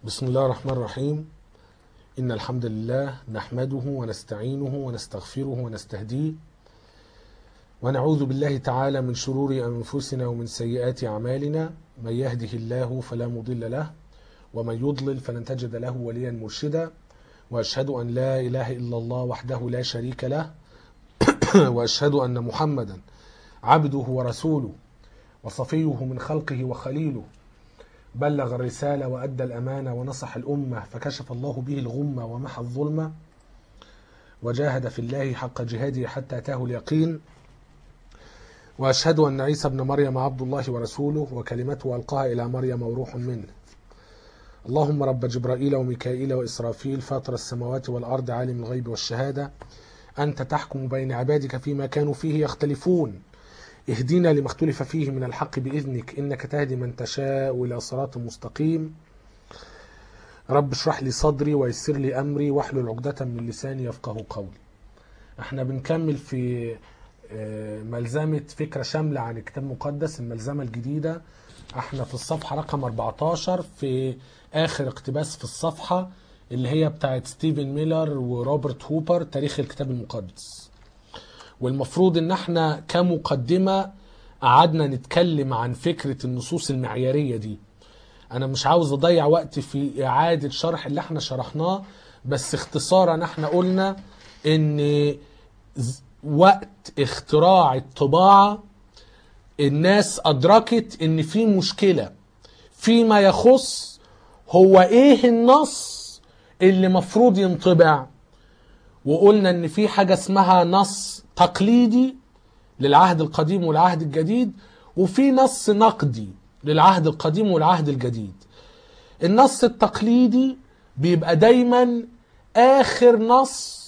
بسم الله الرحمن الرحيم إن الحمد لله نحمده ونستعينه ونستغفره ونستهديه ونعوذ بالله تعالى من شرور أنفسنا ومن سيئات أعمالنا من يهده الله فلا مضل له ومن يضلل فلن تجد له وليا مرشدا وأشهد أن لا إله إلا الله وحده لا شريك له وأشهد أن محمدا عبده ورسوله وصفيه من خلقه وخليله بلغ الرسالة وأدى الأمانة ونصح الأمة فكشف الله به الغمة ومحى الظلمة وجاهد في الله حق جهاده حتى أتاه اليقين وأشهد أن عيسى ابن مريم عبد الله ورسوله وكلمته ألقاها إلى مريم وروح منه اللهم رب جبرائيل وميكائيل وإسرافيل فاطر السماوات والأرض عالم الغيب والشهادة أنت تحكم بين عبادك فيما كانوا فيه يختلفون اهدنا لما اختلف فيه من الحق بإذنك إنك تهدي من تشاء إلى صراط مستقيم رب اشرح لي صدري ويسر لي أمري واحلل عقدة من لساني يفقه قولي احنا بنكمل في ملزمة فكرة شاملة عن الكتاب المقدس الملزمة الجديدة احنا في الصفحة رقم 14 في آخر اقتباس في الصفحة اللي هي بتاعت ستيفن ميلر وروبرت هوبر تاريخ الكتاب المقدس والمفروض ان احنا كمقدمة قعدنا نتكلم عن فكرة النصوص المعيارية دي انا مش عاوز اضيع وقت في اعادة شرح اللي احنا شرحناه بس اختصارا احنا قلنا ان وقت اختراع الطباعة الناس ادركت ان في مشكلة فيما يخص هو ايه النص اللي مفروض ينطبع وقلنا ان في حاجة اسمها نص تقليدي للعهد القديم والعهد الجديد وفي نص نقدي للعهد القديم والعهد الجديد النص التقليدي بيبقى دايما اخر نص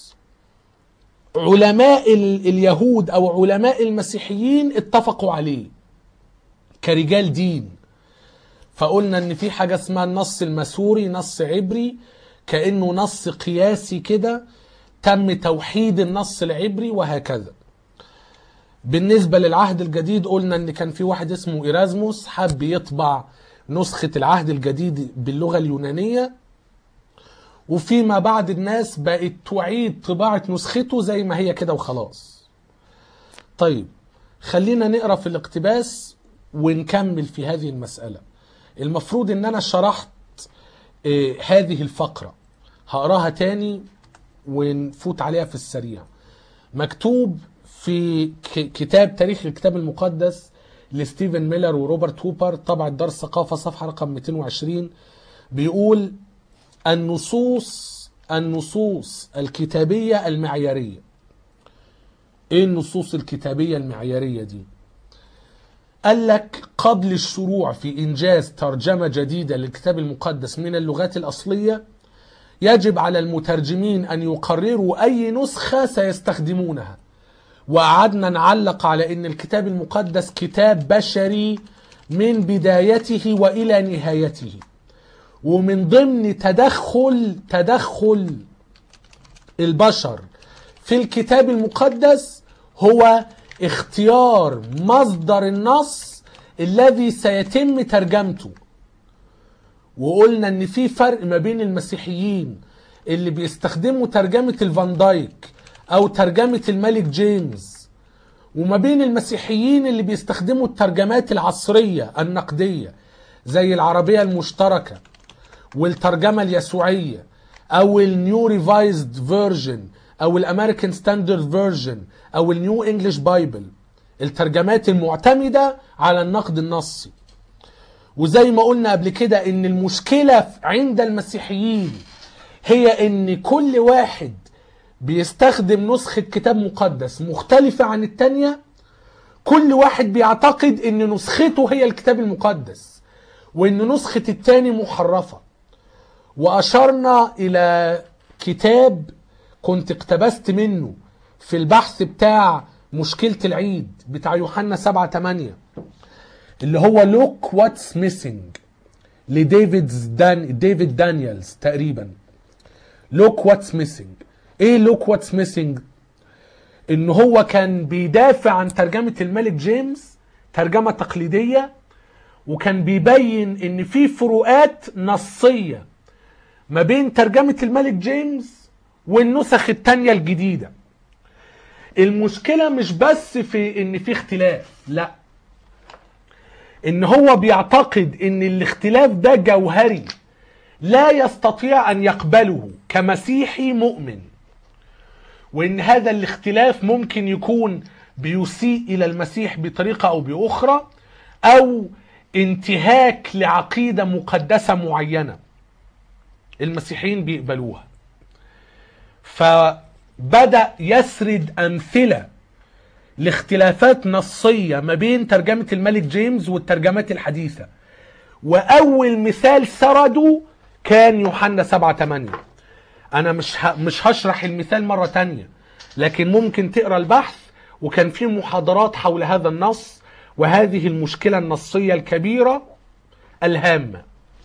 علماء اليهود او علماء المسيحيين اتفقوا عليه كرجال دين فقلنا ان في حاجه اسمها النص المسوري نص عبري كانه نص قياسي كده تم توحيد النص العبري وهكذا بالنسبه للعهد الجديد قلنا ان كان في واحد اسمه ايرازموس حب يطبع نسخه العهد الجديد باللغه اليونانيه وفيما بعد الناس بقت تعيد طباعه نسخته زي ما هي كده وخلاص طيب خلينا نقرا في الاقتباس ونكمل في هذه المساله المفروض ان انا شرحت آه هذه الفقره هقراها تاني ونفوت عليها في السريع مكتوب في كتاب تاريخ الكتاب المقدس لستيفن ميلر وروبرت هوبر طبع دار الثقافة صفحة رقم 220 بيقول النصوص النصوص الكتابية المعيارية ايه النصوص الكتابية المعيارية دي قال لك قبل الشروع في إنجاز ترجمة جديدة للكتاب المقدس من اللغات الأصلية يجب على المترجمين أن يقرروا أي نسخة سيستخدمونها وقعدنا نعلق على أن الكتاب المقدس كتاب بشري من بدايته وإلى نهايته ومن ضمن تدخل تدخل البشر في الكتاب المقدس هو اختيار مصدر النص الذي سيتم ترجمته وقلنا ان في فرق ما بين المسيحيين اللي بيستخدموا ترجمة الفان دايك او ترجمة الملك جيمس وما بين المسيحيين اللي بيستخدموا الترجمات العصرية النقدية زي العربية المشتركة والترجمة اليسوعية او النيو ريفايزد فيرجن او الامريكان ستاندرد فيرجن او النيو انجلش بايبل الترجمات المعتمدة على النقد النصي وزي ما قلنا قبل كده ان المشكلة عند المسيحيين هي ان كل واحد بيستخدم نسخة كتاب مقدس مختلفة عن التانية كل واحد بيعتقد ان نسخته هي الكتاب المقدس وان نسخة التاني محرفة واشرنا الى كتاب كنت اقتبست منه في البحث بتاع مشكلة العيد بتاع يوحنا 7 8 اللي هو لوك واتس ميسنج لديفيد دان ديفيد دانييلز تقريبا لوك واتس ميسنج ايه لوك واتس ميسنج ان هو كان بيدافع عن ترجمة الملك جيمس ترجمة تقليدية وكان بيبين ان في فروقات نصية ما بين ترجمة الملك جيمس والنسخ التانية الجديدة المشكلة مش بس في ان في اختلاف لا ان هو بيعتقد ان الاختلاف ده جوهري لا يستطيع ان يقبله كمسيحي مؤمن وان هذا الاختلاف ممكن يكون بيسيء الى المسيح بطريقه او باخرى او انتهاك لعقيده مقدسه معينه المسيحيين بيقبلوها فبدا يسرد امثله لاختلافات نصيه ما بين ترجمه الملك جيمس والترجمات الحديثه واول مثال سرده كان يوحنا 7 8 انا مش ه... مش هشرح المثال مره تانية لكن ممكن تقرا البحث وكان في محاضرات حول هذا النص وهذه المشكله النصيه الكبيره الهامه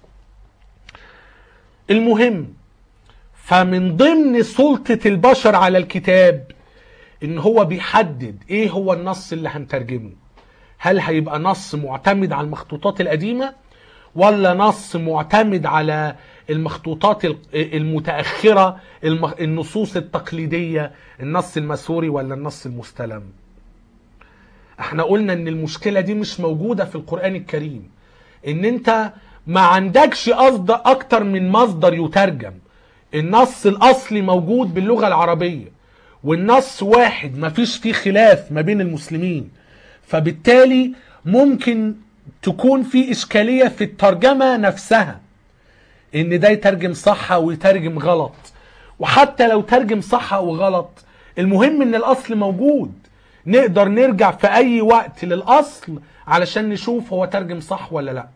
المهم فمن ضمن سلطه البشر على الكتاب ان هو بيحدد ايه هو النص اللي هنترجمه هل هيبقى نص معتمد على المخطوطات القديمه ولا نص معتمد على المخطوطات المتأخرة النصوص التقليدية النص المسوري ولا النص المستلم احنا قلنا ان المشكلة دي مش موجودة في القرآن الكريم ان انت ما عندكش قصد اكتر من مصدر يترجم النص الاصلي موجود باللغة العربية والنص واحد ما فيش فيه خلاف ما بين المسلمين فبالتالي ممكن تكون في اشكالية في الترجمة نفسها ان ده يترجم صح او يترجم غلط وحتى لو ترجم صح او غلط المهم ان الاصل موجود نقدر نرجع في اي وقت للاصل علشان نشوف هو ترجم صح ولا لا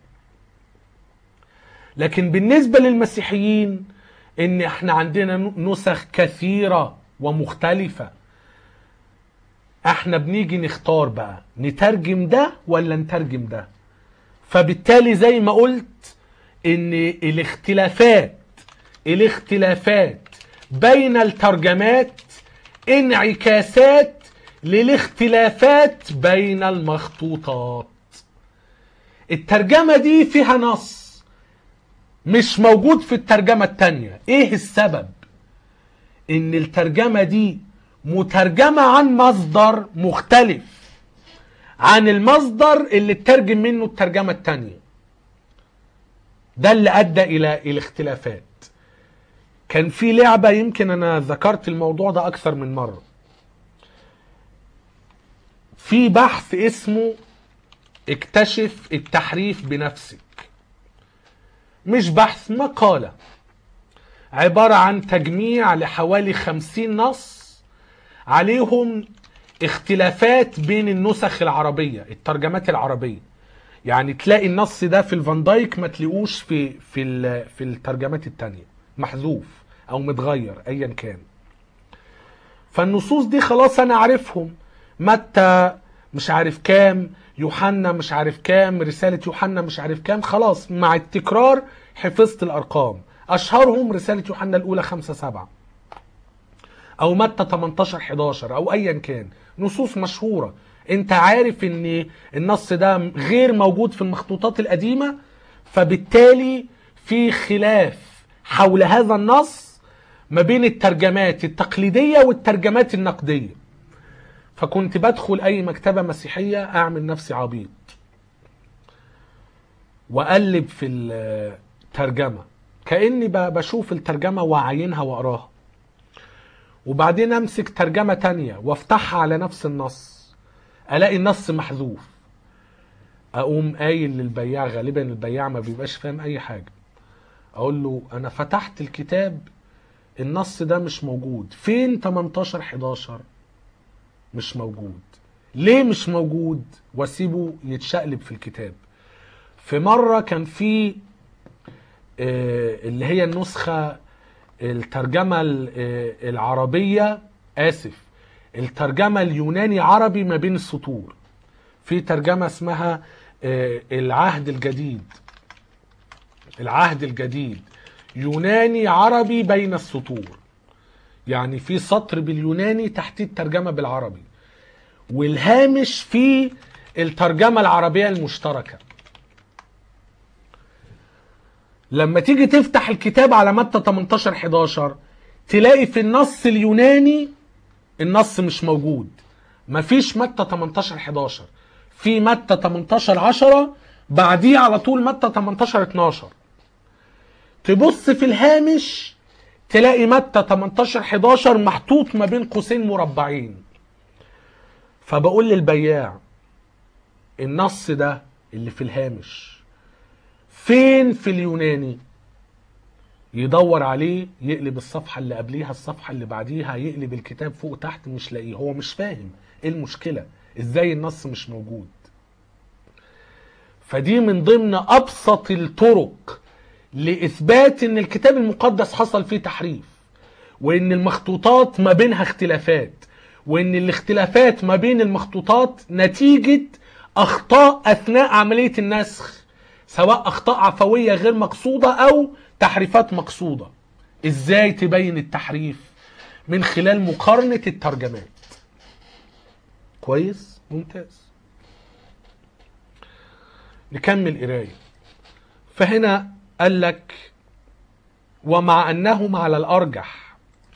لكن بالنسبة للمسيحيين ان احنا عندنا نسخ كثيرة ومختلفة احنا بنيجي نختار بقى نترجم ده ولا نترجم ده فبالتالي زي ما قلت ان الاختلافات الاختلافات بين الترجمات انعكاسات للاختلافات بين المخطوطات الترجمة دي فيها نص مش موجود في الترجمة التانية ايه السبب ان الترجمة دي مترجمة عن مصدر مختلف عن المصدر اللي اترجم منه الترجمة التانية ده اللي ادى الى الاختلافات كان في لعبه يمكن انا ذكرت الموضوع ده اكثر من مره في بحث اسمه اكتشف التحريف بنفسك مش بحث مقاله عباره عن تجميع لحوالي خمسين نص عليهم اختلافات بين النسخ العربيه الترجمات العربيه يعني تلاقي النص ده في الفان دايك ما تلاقوش في في في الترجمات التانية محذوف او متغير ايا كان فالنصوص دي خلاص انا عارفهم متى مش عارف كام يوحنا مش عارف كام رسالة يوحنا مش عارف كام خلاص مع التكرار حفظت الارقام اشهرهم رسالة يوحنا الاولى خمسة سبعة او متى 18 11 او ايا كان نصوص مشهورة انت عارف ان النص ده غير موجود في المخطوطات القديمة فبالتالي في خلاف حول هذا النص ما بين الترجمات التقليدية والترجمات النقدية فكنت بدخل اي مكتبة مسيحية اعمل نفسي عبيط واقلب في الترجمة كأني بشوف الترجمة واعينها واقراها وبعدين امسك ترجمة تانية وافتحها على نفس النص الاقي النص محذوف اقوم قايل للبياع غالبا البياع ما بيبقاش فاهم اي حاجه اقول له انا فتحت الكتاب النص ده مش موجود فين 18 11 مش موجود ليه مش موجود واسيبه يتشقلب في الكتاب في مره كان في اللي هي النسخه الترجمه العربيه اسف الترجمة اليوناني عربي ما بين السطور في ترجمة اسمها العهد الجديد العهد الجديد يوناني عربي بين السطور يعني في سطر باليوناني تحتيه الترجمة بالعربي والهامش في الترجمة العربية المشتركة لما تيجي تفتح الكتاب على متى 18 11 تلاقي في النص اليوناني النص مش موجود مفيش متى 18 11 في متى 18 10 بعديه على طول متى 18 12 تبص في الهامش تلاقي متى 18 11 محطوط ما بين قوسين مربعين فبقول للبياع النص ده اللي في الهامش فين في اليوناني يدور عليه يقلب الصفحة اللي قبليها الصفحة اللي بعديها يقلب الكتاب فوق تحت مش لاقيه هو مش فاهم ايه المشكلة ازاي النص مش موجود فدي من ضمن ابسط الطرق لاثبات ان الكتاب المقدس حصل فيه تحريف وان المخطوطات ما بينها اختلافات وان الاختلافات ما بين المخطوطات نتيجة اخطاء اثناء عملية النسخ سواء اخطاء عفوية غير مقصودة او تحريفات مقصودة ازاي تبين التحريف من خلال مقارنة الترجمات كويس ممتاز نكمل قرايه فهنا قال لك ومع انهم على الارجح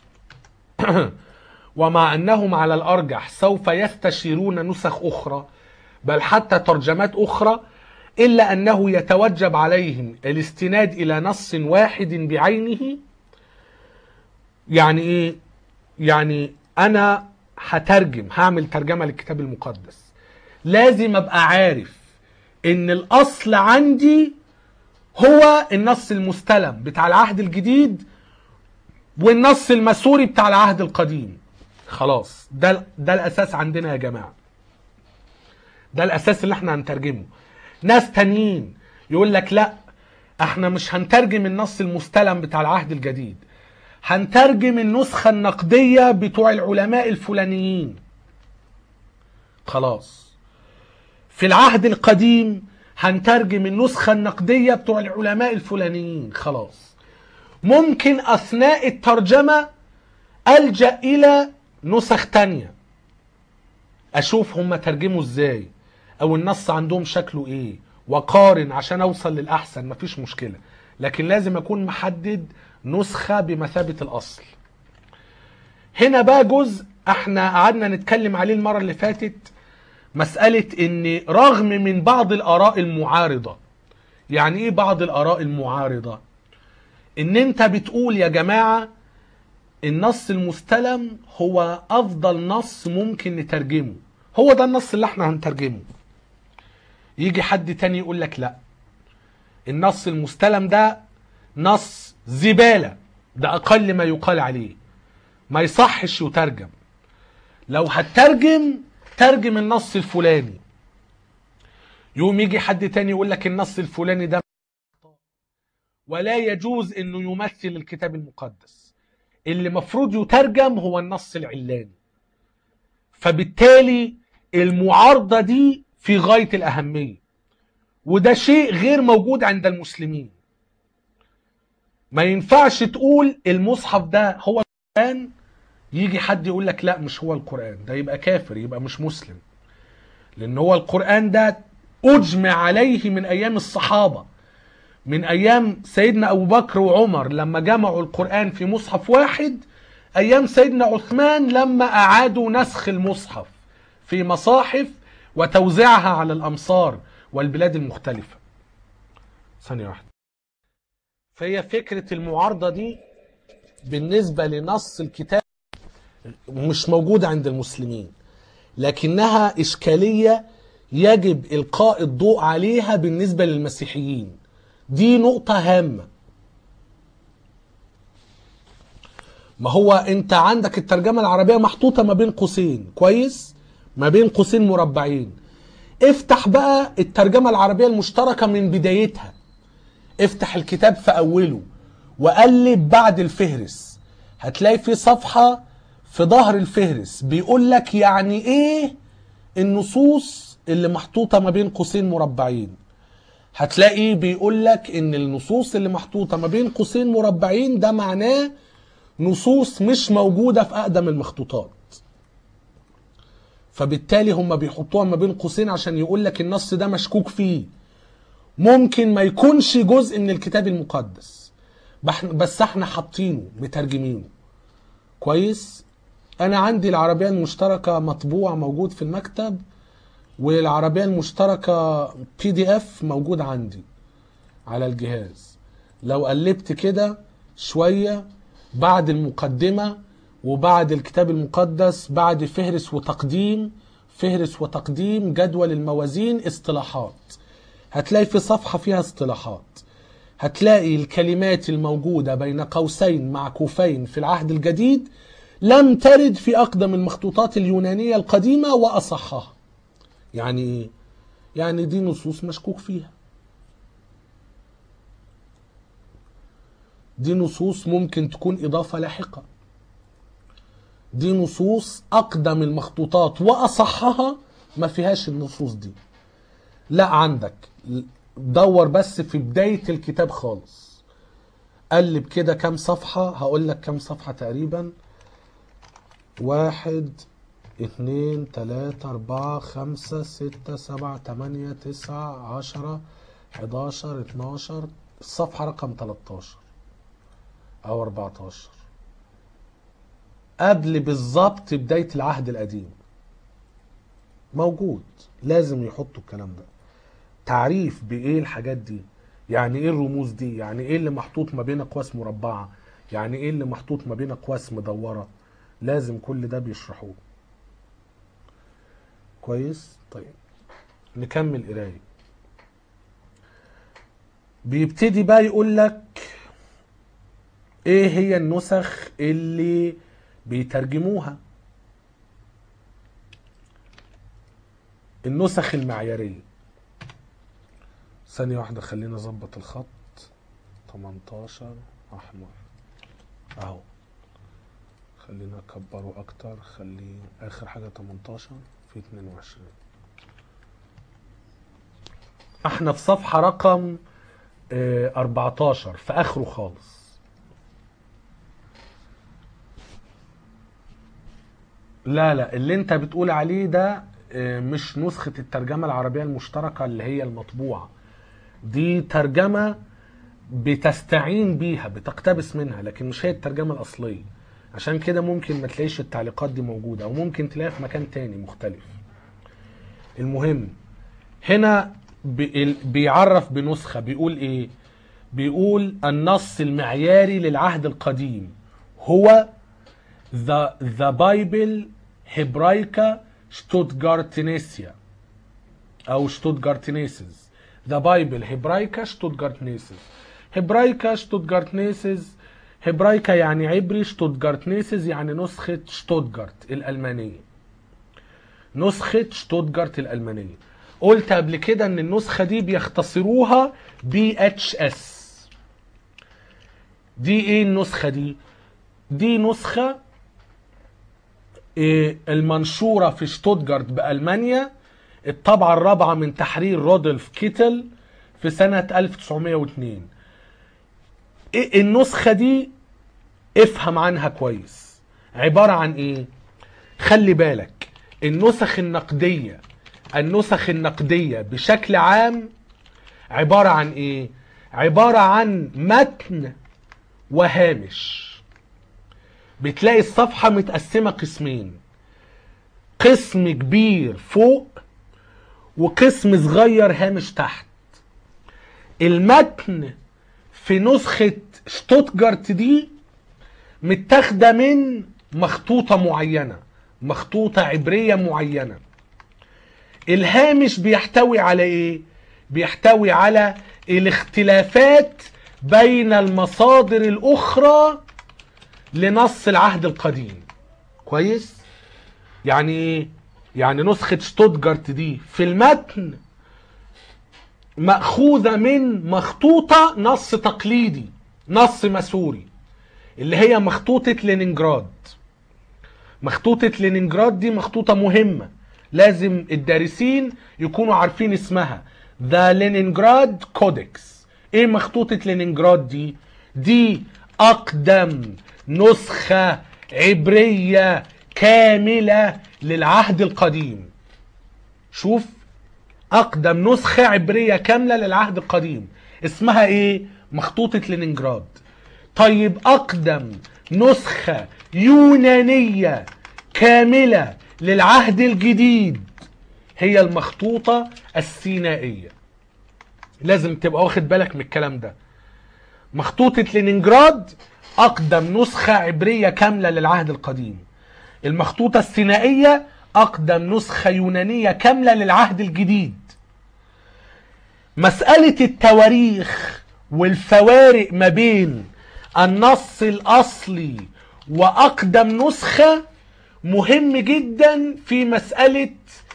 ومع انهم على الارجح سوف يستشيرون نسخ اخرى بل حتى ترجمات اخرى الا انه يتوجب عليهم الاستناد الى نص واحد بعينه يعني ايه يعني انا هترجم هعمل ترجمه للكتاب المقدس لازم ابقى عارف ان الاصل عندي هو النص المستلم بتاع العهد الجديد والنص المسوري بتاع العهد القديم خلاص ده ده الاساس عندنا يا جماعه ده الاساس اللي احنا هنترجمه ناس تانيين يقول لك لا احنا مش هنترجم النص المستلم بتاع العهد الجديد هنترجم النسخة النقدية بتوع العلماء الفلانيين خلاص في العهد القديم هنترجم النسخة النقدية بتوع العلماء الفلانيين خلاص ممكن أثناء الترجمة ألجأ إلى نسخ تانية أشوف هم ترجموا إزاي أو النص عندهم شكله إيه وقارن عشان أوصل للأحسن مفيش مشكلة لكن لازم أكون محدد نسخة بمثابة الأصل هنا بقى جزء احنا قعدنا نتكلم عليه المرة اللي فاتت مسألة ان رغم من بعض الآراء المعارضة يعني ايه بعض الآراء المعارضة ان انت بتقول يا جماعة النص المستلم هو افضل نص ممكن نترجمه هو ده النص اللي احنا هنترجمه يجي حد تاني يقول لك لا النص المستلم ده نص زبالة ده اقل ما يقال عليه ما يصحش يترجم لو هترجم ترجم النص الفلاني يوم يجي حد تاني يقول لك النص الفلاني ده ولا يجوز انه يمثل الكتاب المقدس اللي مفروض يترجم هو النص العلاني فبالتالي المعارضة دي في غاية الأهمية وده شيء غير موجود عند المسلمين ما ينفعش تقول المصحف ده هو القرآن يجي حد يقول لك لا مش هو القرآن ده يبقى كافر يبقى مش مسلم لأن هو القرآن ده أجمع عليه من أيام الصحابة من أيام سيدنا أبو بكر وعمر لما جمعوا القرآن في مصحف واحد أيام سيدنا عثمان لما أعادوا نسخ المصحف في مصاحف وتوزيعها على الأمصار والبلاد المختلفة ثانية واحدة فهي فكرة المعارضة دي بالنسبة لنص الكتاب مش موجودة عند المسلمين لكنها إشكالية يجب إلقاء الضوء عليها بالنسبة للمسيحيين دي نقطة هامة ما هو انت عندك الترجمة العربية محطوطة ما بين قوسين كويس ما بين قوسين مربعين افتح بقى الترجمة العربية المشتركة من بدايتها افتح الكتاب في اوله وقلب بعد الفهرس هتلاقي في صفحة في ظهر الفهرس بيقول لك يعني ايه النصوص اللي محطوطة ما بين قوسين مربعين هتلاقي بيقول لك ان النصوص اللي محطوطة ما بين قوسين مربعين ده معناه نصوص مش موجودة في اقدم المخطوطات فبالتالي هم بيحطوها ما بين قوسين عشان يقول لك النص ده مشكوك فيه ممكن ما يكونش جزء من الكتاب المقدس بح- بس احنا حاطينه مترجمينه كويس انا عندي العربية المشتركة مطبوع موجود في المكتب والعربية المشتركة بي دي اف موجود عندي على الجهاز لو قلبت كده شوية بعد المقدمة وبعد الكتاب المقدس بعد فهرس وتقديم فهرس وتقديم جدول الموازين اصطلاحات هتلاقي في صفحة فيها اصطلاحات هتلاقي الكلمات الموجودة بين قوسين معكوفين في العهد الجديد لم ترد في أقدم المخطوطات اليونانية القديمة وأصحها يعني إيه؟ يعني دي نصوص مشكوك فيها دي نصوص ممكن تكون إضافة لاحقة دي نصوص أقدم المخطوطات وأصحها ما فيهاش النصوص دي لا عندك دور بس في بداية الكتاب خالص قلب كده كام صفحة هقول لك كام صفحة تقريبا واحد اتنين تلاتة أربعة خمسة ستة سبعة تمانية تسعة عشرة حداشر اتناشر الصفحة رقم تلاتاشر أو أربعتاشر قبل بالظبط بداية العهد القديم موجود لازم يحطوا الكلام ده تعريف بإيه الحاجات دي يعني إيه الرموز دي يعني إيه اللي محطوط ما بين أقواس مربعة يعني إيه اللي محطوط ما بين أقواس مدورة لازم كل ده بيشرحوه كويس طيب نكمل قرايه بيبتدي بقى يقول لك ايه هي النسخ اللي بيترجموها النسخ المعيارية ثانية واحدة خلينا نظبط الخط 18 أحمر أهو خلينا أكبره أكتر خليه آخر حاجة 18 في 22 احنا في صفحة رقم آه، 14 في آخره خالص لا لا اللي انت بتقول عليه ده آه، مش نسخة الترجمة العربية المشتركة اللي هي المطبوعة دي ترجمة بتستعين بيها بتقتبس منها لكن مش هي الترجمة الأصلية عشان كده ممكن ما تلاقيش التعليقات دي موجودة أو ممكن تلاقيها في مكان تاني مختلف المهم هنا بي- بيعرف بنسخة بيقول ايه بيقول النص المعياري للعهد القديم هو the, the Bible Hebraica Stuttgartensia أو Stuttgartenses The Bible Hebraica Stuttgartenses Hebraica Stuttgartenses هبرايكا يعني عبري شتوتجارتنيسز يعني نسخة شتوتجارت الألمانية نسخة شتوتجارت الألمانية قلت قبل كده ان النسخة دي بيختصروها بي اتش اس دي ايه النسخة دي دي نسخة إيه المنشورة في شتوتجارت بألمانيا الطبعة الرابعة من تحرير رودولف كيتل في سنة 1902 إيه النسخة دي افهم عنها كويس عبارة عن ايه خلي بالك النسخ النقدية النسخ النقدية بشكل عام عبارة عن ايه عبارة عن متن وهامش بتلاقي الصفحة متقسمة قسمين قسم كبير فوق وقسم صغير هامش تحت المتن في نسخة شتوتجارت دي متاخدة من مخطوطة معينة مخطوطة عبرية معينة الهامش بيحتوي على ايه بيحتوي على الاختلافات بين المصادر الاخرى لنص العهد القديم كويس يعني ايه يعني نسخة شتوتجارت دي في المتن مأخوذة من مخطوطة نص تقليدي نص مسوري اللي هي مخطوطة لينينجراد مخطوطة لينينجراد دي مخطوطة مهمة لازم الدارسين يكونوا عارفين اسمها ذا لينينجراد كودكس ايه مخطوطة لينينجراد دي دي اقدم نسخة عبرية كاملة للعهد القديم شوف اقدم نسخه عبريه كامله للعهد القديم اسمها ايه مخطوطه لينينجراد طيب اقدم نسخه يونانيه كامله للعهد الجديد هي المخطوطه السينائيه لازم تبقى واخد بالك من الكلام ده مخطوطه لينينجراد اقدم نسخه عبريه كامله للعهد القديم المخطوطه السينائيه اقدم نسخه يونانيه كامله للعهد الجديد مساله التواريخ والفوارق ما بين النص الاصلي واقدم نسخه مهم جدا في مساله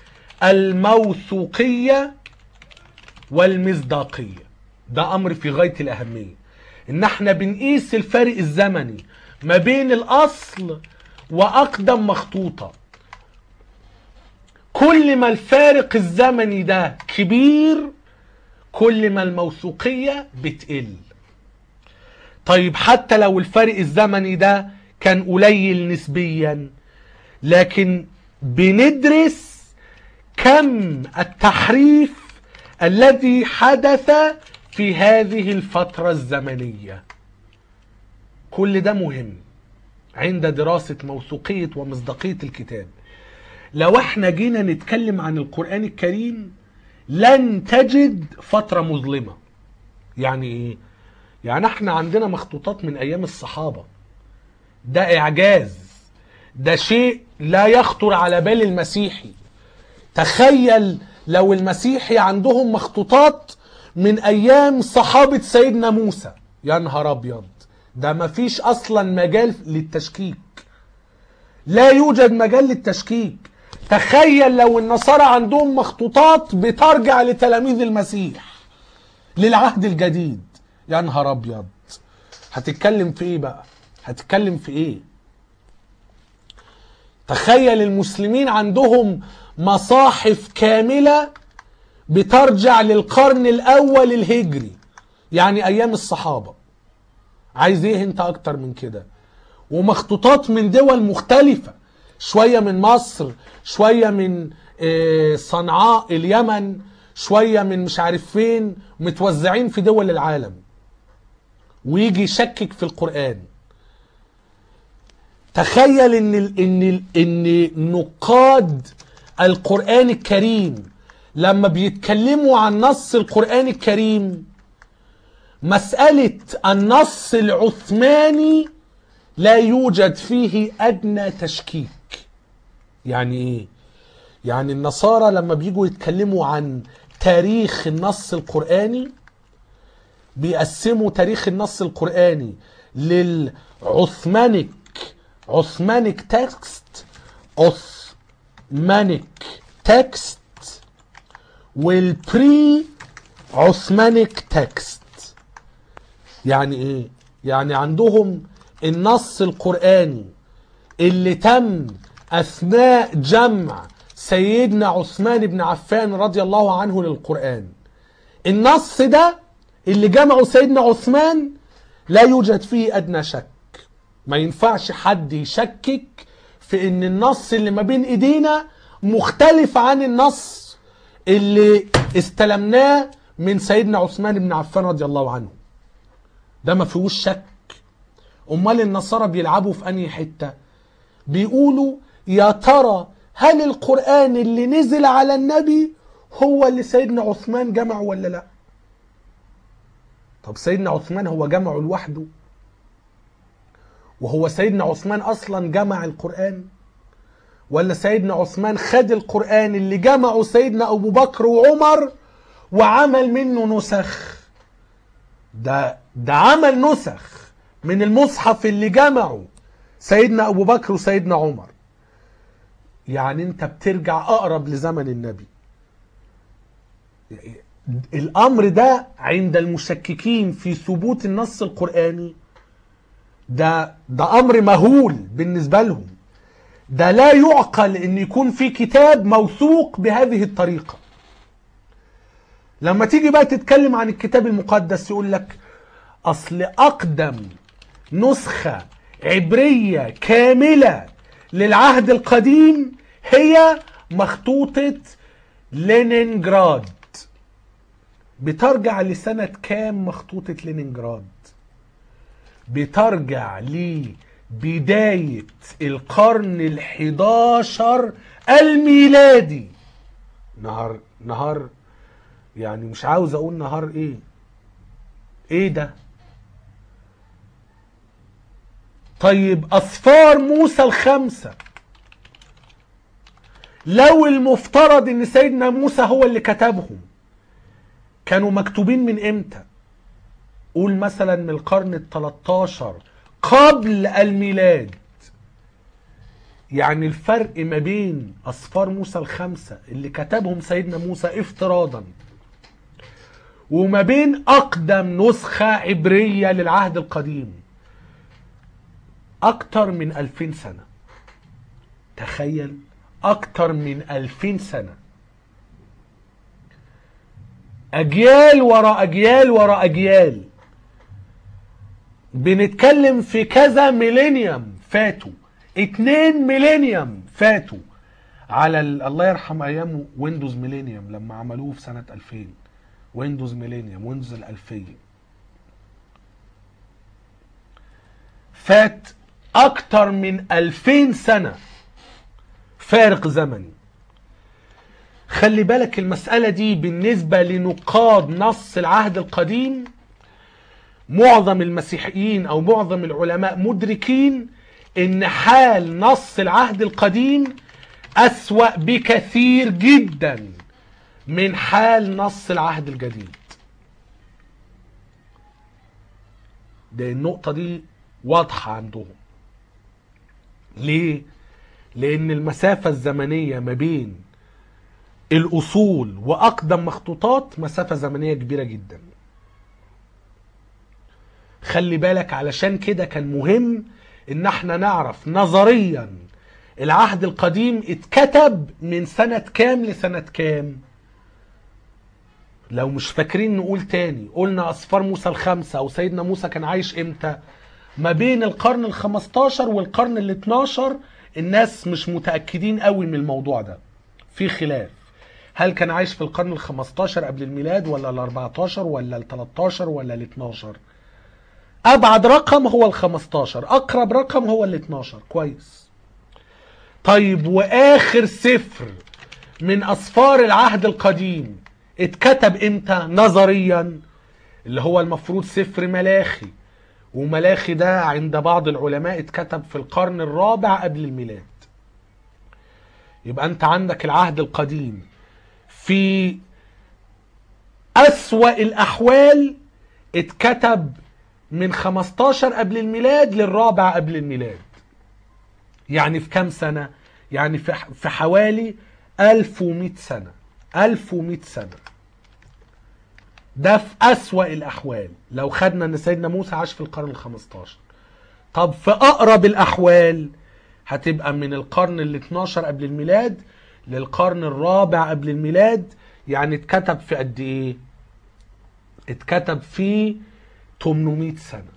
الموثوقيه والمصداقيه ده امر في غايه الاهميه ان احنا بنقيس الفارق الزمني ما بين الاصل واقدم مخطوطه كل ما الفارق الزمني ده كبير كل ما الموثوقيه بتقل طيب حتى لو الفرق الزمني ده كان قليل نسبيا لكن بندرس كم التحريف الذي حدث في هذه الفترة الزمنية كل ده مهم عند دراسة موثوقية ومصداقية الكتاب لو احنا جينا نتكلم عن القرآن الكريم لن تجد فترة مظلمة يعني ايه يعني احنا عندنا مخطوطات من ايام الصحابة ده اعجاز ده شيء لا يخطر على بال المسيحي تخيل لو المسيحي عندهم مخطوطات من ايام صحابة سيدنا موسى يا نهار ابيض ده مفيش اصلا مجال للتشكيك لا يوجد مجال للتشكيك تخيل لو النصارى عندهم مخطوطات بترجع لتلاميذ المسيح للعهد الجديد يا نهار ابيض هتتكلم في ايه بقى هتتكلم في ايه تخيل المسلمين عندهم مصاحف كاملة بترجع للقرن الاول الهجري يعني ايام الصحابة عايز ايه انت اكتر من كده ومخطوطات من دول مختلفة شوية من مصر شوية من آه، صنعاء اليمن شوية من مش عارف فين متوزعين في دول العالم ويجي يشكك في القرآن تخيل ان ال ان ال ان نقاد القرآن الكريم لما بيتكلموا عن نص القرآن الكريم مسألة النص العثماني لا يوجد فيه أدنى تشكيك يعني إيه؟ يعني النصارى لما بيجوا يتكلموا عن تاريخ النص القرآني بيقسموا تاريخ النص القرآني للعثمانيك عثمانيك تكست عثمانيك تكست والبري عثمانيك تكست يعني ايه يعني عندهم النص القرآني اللي تم اثناء جمع سيدنا عثمان بن عفان رضي الله عنه للقرآن النص ده اللي جمعه سيدنا عثمان لا يوجد فيه ادنى شك ما ينفعش حد يشكك في ان النص اللي ما بين ايدينا مختلف عن النص اللي استلمناه من سيدنا عثمان بن عفان رضي الله عنه ده ما فيهوش شك امال النصارى بيلعبوا في انهي حته بيقولوا يا ترى هل القران اللي نزل على النبي هو اللي سيدنا عثمان جمعه ولا لا طب سيدنا عثمان هو جمعه لوحده وهو سيدنا عثمان اصلا جمع القران ولا سيدنا عثمان خد القران اللي جمعه سيدنا ابو بكر وعمر وعمل منه نسخ ده ده عمل نسخ من المصحف اللي جمعه سيدنا ابو بكر وسيدنا عمر يعني انت بترجع اقرب لزمن النبي الامر ده عند المشككين في ثبوت النص القراني ده ده امر مهول بالنسبه لهم ده لا يعقل ان يكون في كتاب موثوق بهذه الطريقه لما تيجي بقى تتكلم عن الكتاب المقدس يقول لك اصل اقدم نسخه عبريه كامله للعهد القديم هي مخطوطه لينينجراد بترجع لسنة كام مخطوطة لينينجراد بترجع لبداية القرن الحداشر الميلادي نهار نهار يعني مش عاوز اقول نهار ايه ايه ده طيب اصفار موسى الخمسه لو المفترض ان سيدنا موسى هو اللي كتبهم كانوا مكتوبين من امتى قول مثلا من القرن ال 13 قبل الميلاد يعني الفرق ما بين اصفار موسى الخمسه اللي كتبهم سيدنا موسى افتراضا وما بين اقدم نسخه عبريه للعهد القديم اكتر من 2000 سنه تخيل اكتر من 2000 سنه اجيال ورا اجيال ورا اجيال بنتكلم في كذا ميلينيوم فاتوا اتنين ميلينيوم فاتوا على ال- الله يرحم ايام ويندوز ميلينيوم لما عملوه في سنه 2000 ويندوز ميلينيوم ويندوز الالفيه فات اكتر من 2000 سنه فارق زمني خلي بالك المسألة دي بالنسبة لنقاد نص العهد القديم معظم المسيحيين أو معظم العلماء مدركين إن حال نص العهد القديم أسوأ بكثير جدا من حال نص العهد الجديد ده النقطة دي واضحة عندهم ليه؟ لأن المسافة الزمنية ما بين الأصول وأقدم مخطوطات مسافة زمنية كبيرة جدا خلي بالك علشان كده كان مهم ان احنا نعرف نظريا العهد القديم اتكتب من سنة كام لسنة كام لو مش فاكرين نقول تاني قلنا أصفار موسى الخمسة أو سيدنا موسى كان عايش إمتى ما بين القرن الخمستاشر والقرن الاتناشر الناس مش متأكدين قوي من الموضوع ده في خلاف هل كان عايش في القرن الخمستاشر قبل الميلاد ولا الاربعتاشر ولا التلاتاشر ولا الاتناشر أبعد رقم هو الخمستاشر أقرب رقم هو الاتناشر كويس طيب وآخر سفر من أسفار العهد القديم اتكتب امتى نظريا اللي هو المفروض سفر ملاخي وملاخي ده عند بعض العلماء اتكتب في القرن الرابع قبل الميلاد يبقى انت عندك العهد القديم في أسوأ الأحوال اتكتب من 15 قبل الميلاد للرابع قبل الميلاد يعني في كام سنة يعني في في حوالي 1100 سنة 1100 سنة ده في أسوأ الأحوال لو خدنا أن سيدنا موسى عاش في القرن الخمستاشر طب في أقرب الأحوال هتبقى من القرن ال 12 قبل الميلاد للقرن الرابع قبل الميلاد يعني اتكتب في قد ايه اتكتب في 800 سنة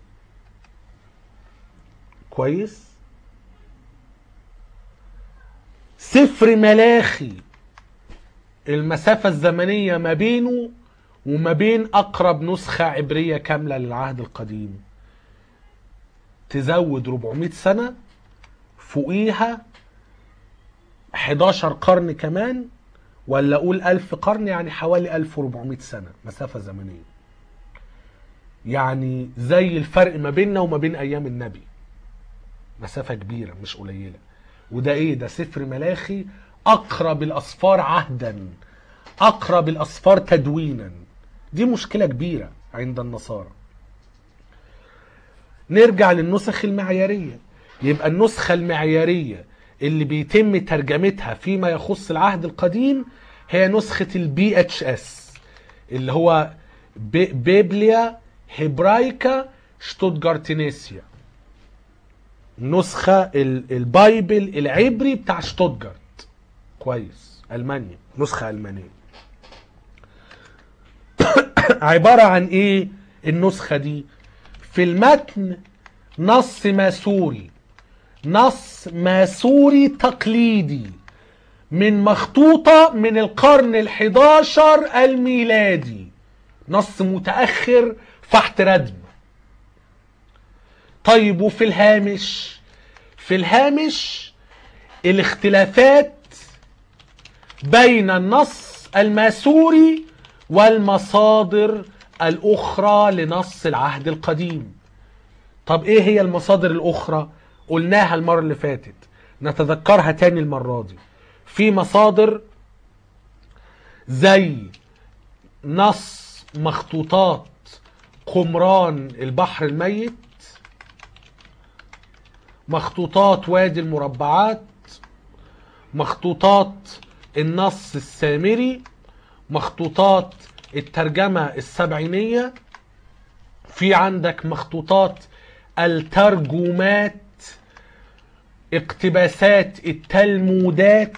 كويس سفر ملاخي المسافة الزمنية ما بينه وما بين أقرب نسخة عبرية كاملة للعهد القديم تزود 400 سنة فوقيها 11 قرن كمان ولا أقول 1000 قرن يعني حوالي 1400 سنة مسافة زمنية يعني زي الفرق ما بيننا وما بين أيام النبي مسافة كبيرة مش قليلة وده إيه ده سفر ملاخي أقرب الأسفار عهدا أقرب الأسفار تدوينا دي مشكلة كبيرة عند النصارى نرجع للنسخ المعيارية يبقى النسخة المعيارية اللي بيتم ترجمتها فيما يخص العهد القديم هي نسخة البي اتش اس اللي هو بي- بيبليا هيبرايكا شتوتجارتينيسيا نسخة ال- البايبل العبري بتاع شتوتجارت كويس ألمانيا نسخة ألمانية عبارة عن ايه النسخة دي في المتن نص ماسوري نص ماسوري تقليدي من مخطوطة من القرن الحداشر الميلادي نص متأخر فحت ردم طيب وفي الهامش في الهامش الاختلافات بين النص الماسوري والمصادر الأخرى لنص العهد القديم طب ايه هي المصادر الأخرى قلناها المرة اللي فاتت نتذكرها تاني المرة دي في مصادر زي نص مخطوطات قمران البحر الميت مخطوطات وادي المربعات مخطوطات النص السامري مخطوطات الترجمة السبعينية في عندك مخطوطات الترجمات اقتباسات التلمودات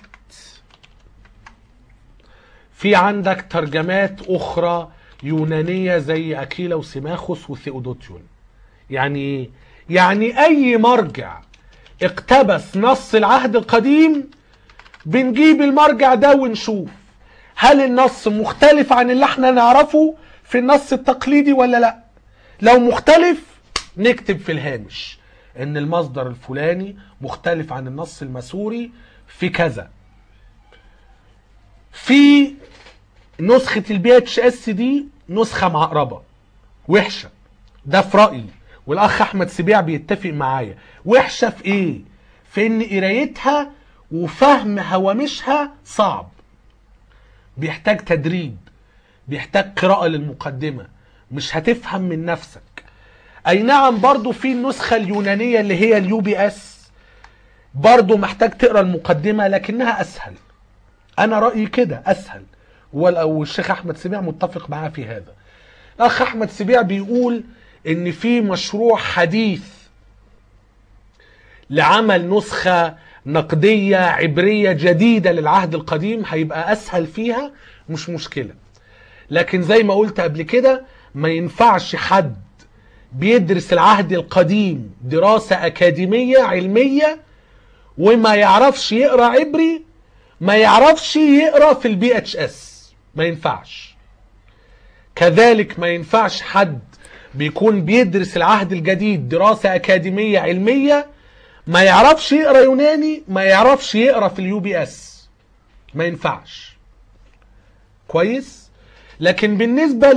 في عندك ترجمات أخرى يونانية زي أكيلا وسيماخوس وثيودوتيون يعني إيه؟ يعني أي مرجع اقتبس نص العهد القديم بنجيب المرجع ده ونشوف هل النص مختلف عن اللي احنا نعرفه في النص التقليدي ولا لا لو مختلف نكتب في الهامش ان المصدر الفلاني مختلف عن النص المسوري في كذا في نسخة البي اتش اس دي نسخة معقربة وحشة ده في رأيي والاخ احمد سبيع بيتفق معايا وحشة في ايه في ان قرايتها وفهم هوامشها صعب بيحتاج تدريب بيحتاج قراءة للمقدمة مش هتفهم من نفسك اي نعم برضو في النسخة اليونانية اللي هي اليو بي اس برضو محتاج تقرا المقدمة لكنها اسهل انا رأيي كده اسهل والشيخ احمد سبيع متفق معاه في هذا الاخ احمد سبيع بيقول ان في مشروع حديث لعمل نسخة نقدية عبرية جديدة للعهد القديم هيبقى اسهل فيها مش مشكلة لكن زي ما قلت قبل كده ما ينفعش حد بيدرس العهد القديم دراسة أكاديمية علمية وما يعرفش يقرأ عبري ما يعرفش يقرأ في البي اتش اس ما ينفعش كذلك ما ينفعش حد بيكون بيدرس العهد الجديد دراسة أكاديمية علمية ما يعرفش يقرأ يوناني ما يعرفش يقرأ في اليو بي اس ما ينفعش كويس لكن بالنسبة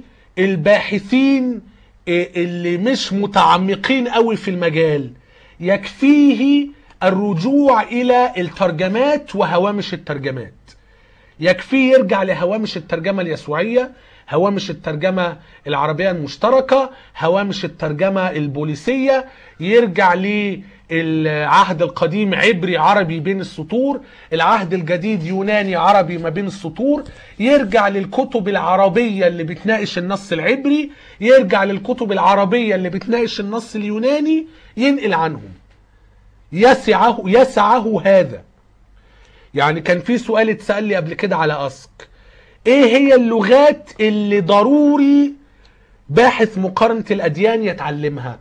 للباحثين اللي مش متعمقين قوي في المجال يكفيه الرجوع الى الترجمات وهوامش الترجمات يكفيه يرجع لهوامش الترجمة اليسوعية هوامش الترجمة العربية المشتركة هوامش الترجمة البوليسية يرجع للعهد القديم عبري عربي بين السطور العهد الجديد يوناني عربي ما بين السطور يرجع للكتب العربية اللي بتناقش النص العبري يرجع للكتب العربية اللي بتناقش النص اليوناني ينقل عنهم يسعه يسعه هذا يعني كان في سؤال اتسأل لي قبل كده على أسك ايه هي اللغات اللي ضروري باحث مقارنة الأديان يتعلمها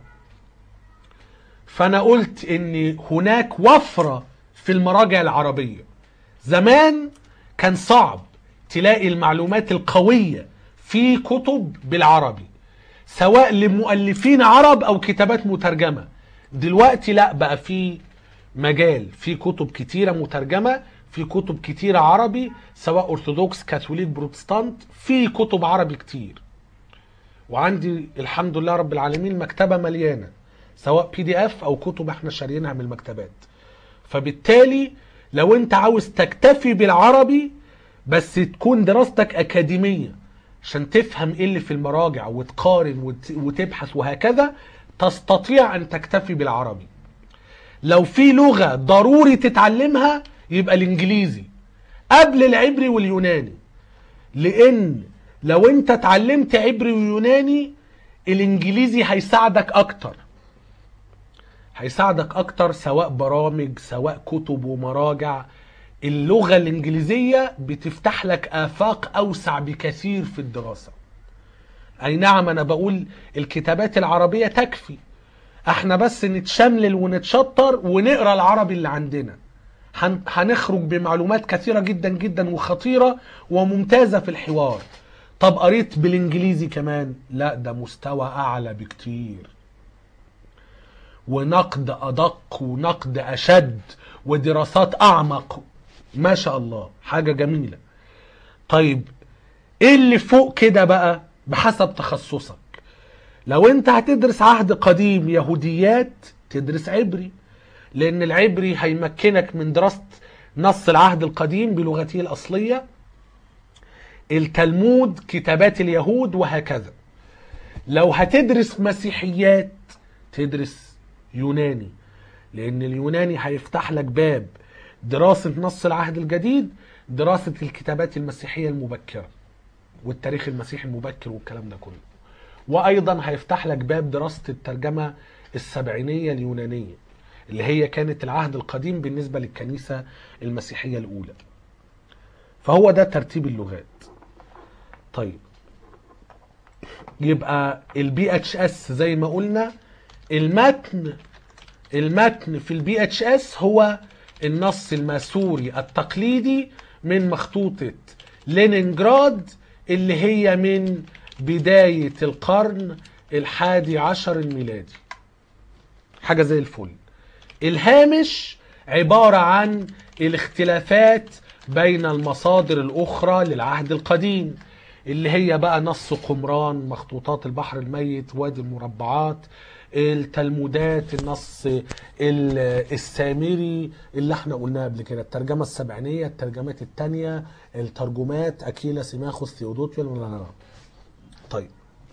فأنا قلت إن هناك وفرة في المراجع العربية زمان كان صعب تلاقي المعلومات القوية في كتب بالعربي سواء لمؤلفين عرب أو كتابات مترجمة دلوقتي لا بقى في مجال في كتب كتيرة مترجمة في كتب كتيرة عربي سواء أرثوذكس كاثوليك بروتستانت في كتب عربي كتير وعندي الحمد لله رب العالمين مكتبة مليانة سواء بي دي اف او كتب احنا شاريينها من المكتبات فبالتالي لو انت عاوز تكتفي بالعربي بس تكون دراستك اكاديمية عشان تفهم ايه اللي في المراجع وتقارن وت- وتبحث وهكذا تستطيع ان تكتفي بالعربي لو في لغة ضروري تتعلمها يبقى الانجليزي قبل العبري واليوناني لان لو انت اتعلمت عبري ويوناني الانجليزي هيساعدك اكتر هيساعدك اكتر سواء برامج سواء كتب ومراجع اللغة الانجليزية بتفتح لك افاق اوسع بكثير في الدراسة اي نعم انا بقول الكتابات العربية تكفي احنا بس نتشملل ونتشطر ونقرا العربي اللي عندنا هن- هنخرج بمعلومات كثيرة جدا جدا وخطيرة وممتازة في الحوار طب قريت بالانجليزي كمان لا ده مستوى اعلى بكتير ونقد ادق ونقد اشد ودراسات اعمق ما شاء الله حاجة جميلة طيب ايه اللي فوق كده بقى بحسب تخصصك لو انت هتدرس عهد قديم يهوديات تدرس عبري لان العبري هيمكنك من دراسة نص العهد القديم بلغته الاصلية التلمود كتابات اليهود وهكذا لو هتدرس مسيحيات تدرس يوناني لان اليوناني هيفتح لك باب دراسة نص العهد الجديد دراسة الكتابات المسيحية المبكرة والتاريخ المسيحي المبكر والكلام ده كله وايضا هيفتح لك باب دراسة الترجمة السبعينية اليونانية اللي هي كانت العهد القديم بالنسبة للكنيسة المسيحية الاولى فهو ده ترتيب اللغات طيب يبقى البي اتش اس زي ما قلنا المتن المتن في البي اتش اس هو النص الماسوري التقليدي من مخطوطة لينينجراد اللي هي من بداية القرن الحادي عشر الميلادي حاجة زي الفل الهامش عبارة عن الاختلافات بين المصادر الأخرى للعهد القديم اللي هي بقى نص قمران مخطوطات البحر الميت وادي المربعات التلمودات النص ال- السامري اللي احنا قلناه قبل كده الترجمة السبعينية الترجمات التانية الترجمات أكيلا سيماخوس ثيودوتيون طيب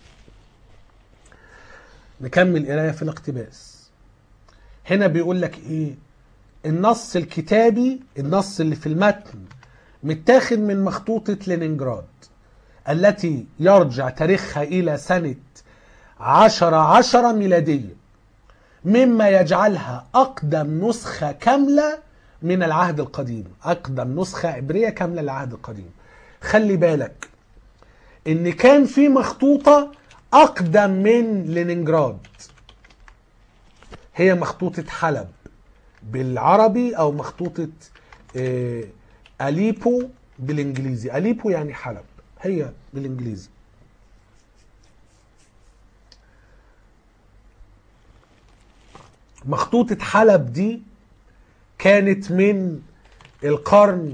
نكمل قراية في الاقتباس هنا بيقول لك ايه النص الكتابي النص اللي في المتن متاخد من مخطوطة لينينجراد التي يرجع تاريخها إلى سنة عشرة عشرة ميلادية مما يجعلها أقدم نسخة كاملة من العهد القديم أقدم نسخة عبرية كاملة للعهد القديم خلي بالك إن كان في مخطوطة أقدم من لينينجراد هي مخطوطة حلب بالعربي أو مخطوطة آه، أليبو بالإنجليزي أليبو يعني حلب هي بالإنجليزي مخطوطة حلب دي كانت من القرن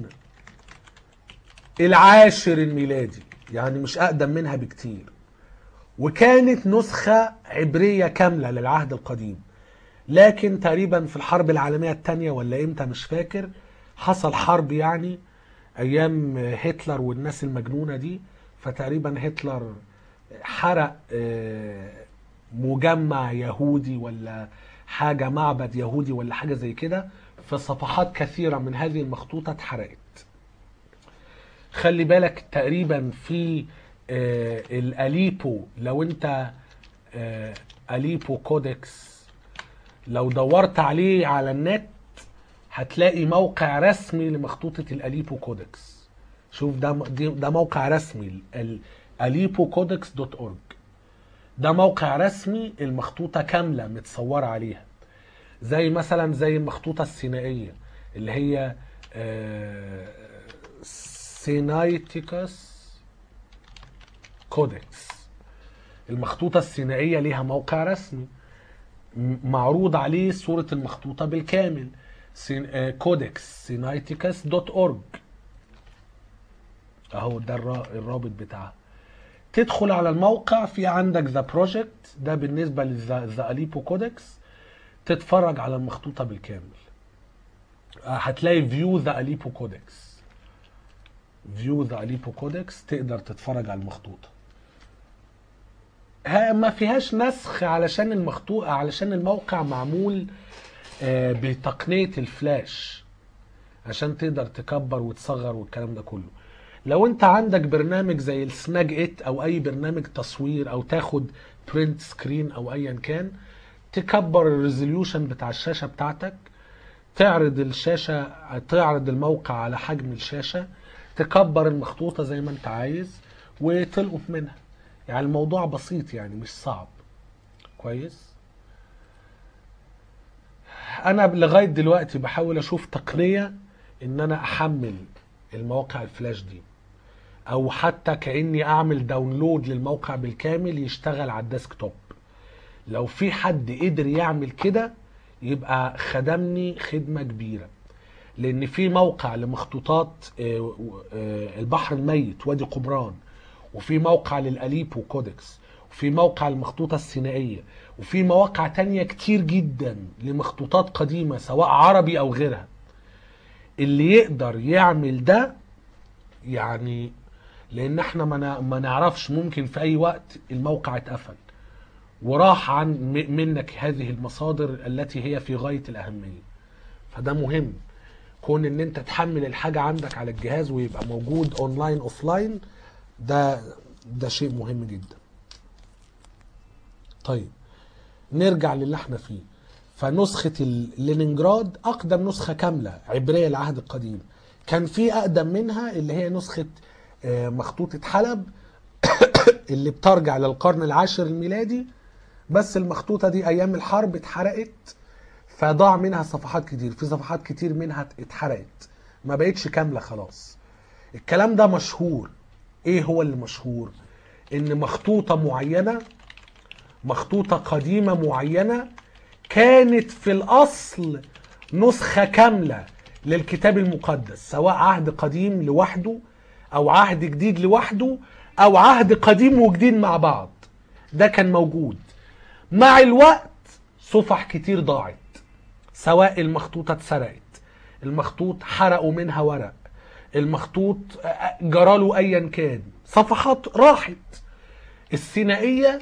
العاشر الميلادي يعني مش أقدم منها بكتير وكانت نسخة عبرية كاملة للعهد القديم لكن تقريبا في الحرب العالمية الثانية ولا امتى مش فاكر حصل حرب يعني ايام هتلر والناس المجنونة دي فتقريبا هتلر حرق آه، مجمع يهودي ولا حاجة معبد يهودي ولا حاجة زي كده فصفحات كثيرة من هذه المخطوطة اتحرقت خلي بالك تقريبا في آه، الاليبو لو انت آه، اليبو كودكس لو دورت عليه على النت هتلاقي موقع رسمي لمخطوطة الاليبو كودكس شوف ده دي- ده موقع رسمي الاليبو كودكس دوت اورج ده موقع رسمي المخطوطة كاملة متصورة عليها زي مثلا زي المخطوطة السينائية اللي هي آه، سينايتيكس كودكس المخطوطة السينائية ليها موقع رسمي م- معروض عليه صورة المخطوطة بالكامل سين- آه، كودكس سينايتيكس دوت اورج اهو ده الرا- الرابط بتاعها تدخل على الموقع في عندك ذا بروجكت ده بالنسبة للذا اليبو كودكس تتفرج على المخطوطة بالكامل آه، هتلاقي فيو ذا اليبو كودكس فيو ذا اليبو كودكس تقدر تتفرج على المخطوطة ها ما فيهاش نسخ علشان المخطوطة علشان الموقع معمول آه، بتقنية الفلاش عشان تقدر تكبر وتصغر والكلام ده كله لو انت عندك برنامج زي السناج ات او اي برنامج تصوير او تاخد برنت سكرين او ايا كان تكبر الريزوليوشن بتاع الشاشة بتاعتك تعرض الشاشة تعرض الموقع على حجم الشاشة تكبر المخطوطة زي ما انت عايز وتلقط منها يعني الموضوع بسيط يعني مش صعب كويس فانا لغايه دلوقتي بحاول اشوف تقنيه ان انا احمل المواقع الفلاش دي او حتى كاني اعمل داونلود للموقع بالكامل يشتغل على الديسكتوب لو في حد قدر يعمل كده يبقى خدمني خدمه كبيره لان في موقع لمخطوطات آه، آه، البحر الميت وادي قمران وفي موقع للاليبو كودكس وفي موقع المخطوطة السينائية وفي مواقع تانية كتير جدا لمخطوطات قديمة سواء عربي أو غيرها اللي يقدر يعمل ده يعني لأن احنا ما نا- ما نعرفش ممكن في أي وقت الموقع اتقفل وراح عن م- منك هذه المصادر التي هي في غاية الأهمية فده مهم كون ان انت تحمل الحاجة عندك على الجهاز ويبقى موجود اونلاين اوفلاين ده ده شيء مهم جدا طيب نرجع للي احنا فيه فنسخة ال- لينينجراد أقدم نسخة كاملة عبرية العهد القديم كان في أقدم منها اللي هي نسخة آه، مخطوطة حلب اللي بترجع للقرن العاشر الميلادي بس المخطوطة دي أيام الحرب اتحرقت فضاع منها صفحات كتير في صفحات كتير منها اتحرقت ما بقتش كاملة خلاص الكلام ده مشهور ايه هو اللي مشهور ان مخطوطة معينة مخطوطة قديمة معينة كانت في الأصل نسخة كاملة للكتاب المقدس سواء عهد قديم لوحده أو عهد جديد لوحده أو عهد قديم وجديد مع بعض ده كان موجود مع الوقت صفح كتير ضاعت سواء المخطوطة اتسرقت المخطوط حرقوا منها ورق المخطوط جراله أيا كان صفحات راحت السينائية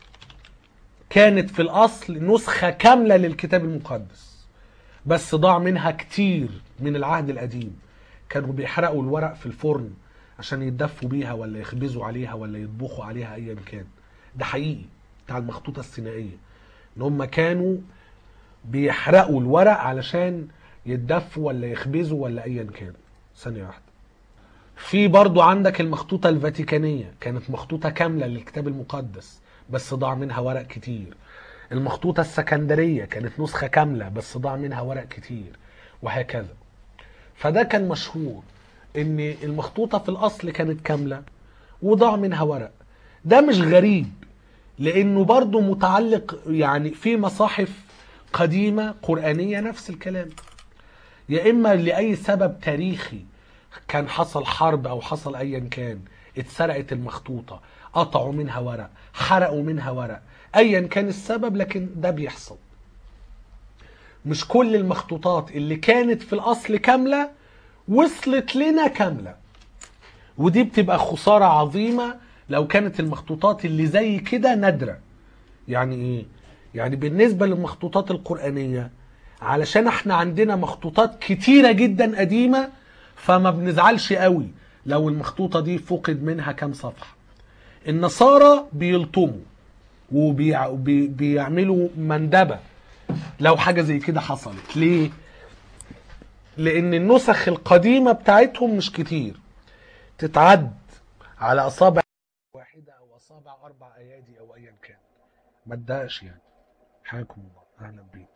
كانت في الأصل نسخة كاملة للكتاب المقدس بس ضاع منها كتير من العهد القديم كانوا بيحرقوا الورق في الفرن عشان يتدفوا بيها ولا يخبزوا عليها ولا يطبخوا عليها ايا كان ده حقيقي بتاع المخطوطة السينائية ان هم كانوا بيحرقوا الورق علشان يتدفوا ولا يخبزوا ولا ايا كان ثانية واحدة في برضو عندك المخطوطة الفاتيكانية كانت مخطوطة كاملة للكتاب المقدس بس ضاع منها ورق كتير المخطوطة السكندرية كانت نسخة كاملة بس ضاع منها ورق كتير وهكذا فده كان مشهور ان المخطوطة في الاصل كانت كاملة وضاع منها ورق ده مش غريب لانه برضو متعلق يعني في مصاحف قديمة قرآنية نفس الكلام يا اما لاي سبب تاريخي كان حصل حرب او حصل ايا كان اتسرقت المخطوطه قطعوا منها ورق حرقوا منها ورق ايا كان السبب لكن ده بيحصل مش كل المخطوطات اللي كانت في الاصل كامله وصلت لنا كامله ودي بتبقى خساره عظيمه لو كانت المخطوطات اللي زي كده نادره يعني ايه يعني بالنسبه للمخطوطات القرانيه علشان احنا عندنا مخطوطات كتيره جدا قديمه فما بنزعلش قوي لو المخطوطه دي فقد منها كام صفحه النصارى بيلطموا وبيعملوا مندبه لو حاجه زي كده حصلت ليه لان النسخ القديمه بتاعتهم مش كتير تتعد على اصابع واحده او اصابع اربع ايادي او ايا كان ما تضايقش يعني حياكم الله اهلا بيك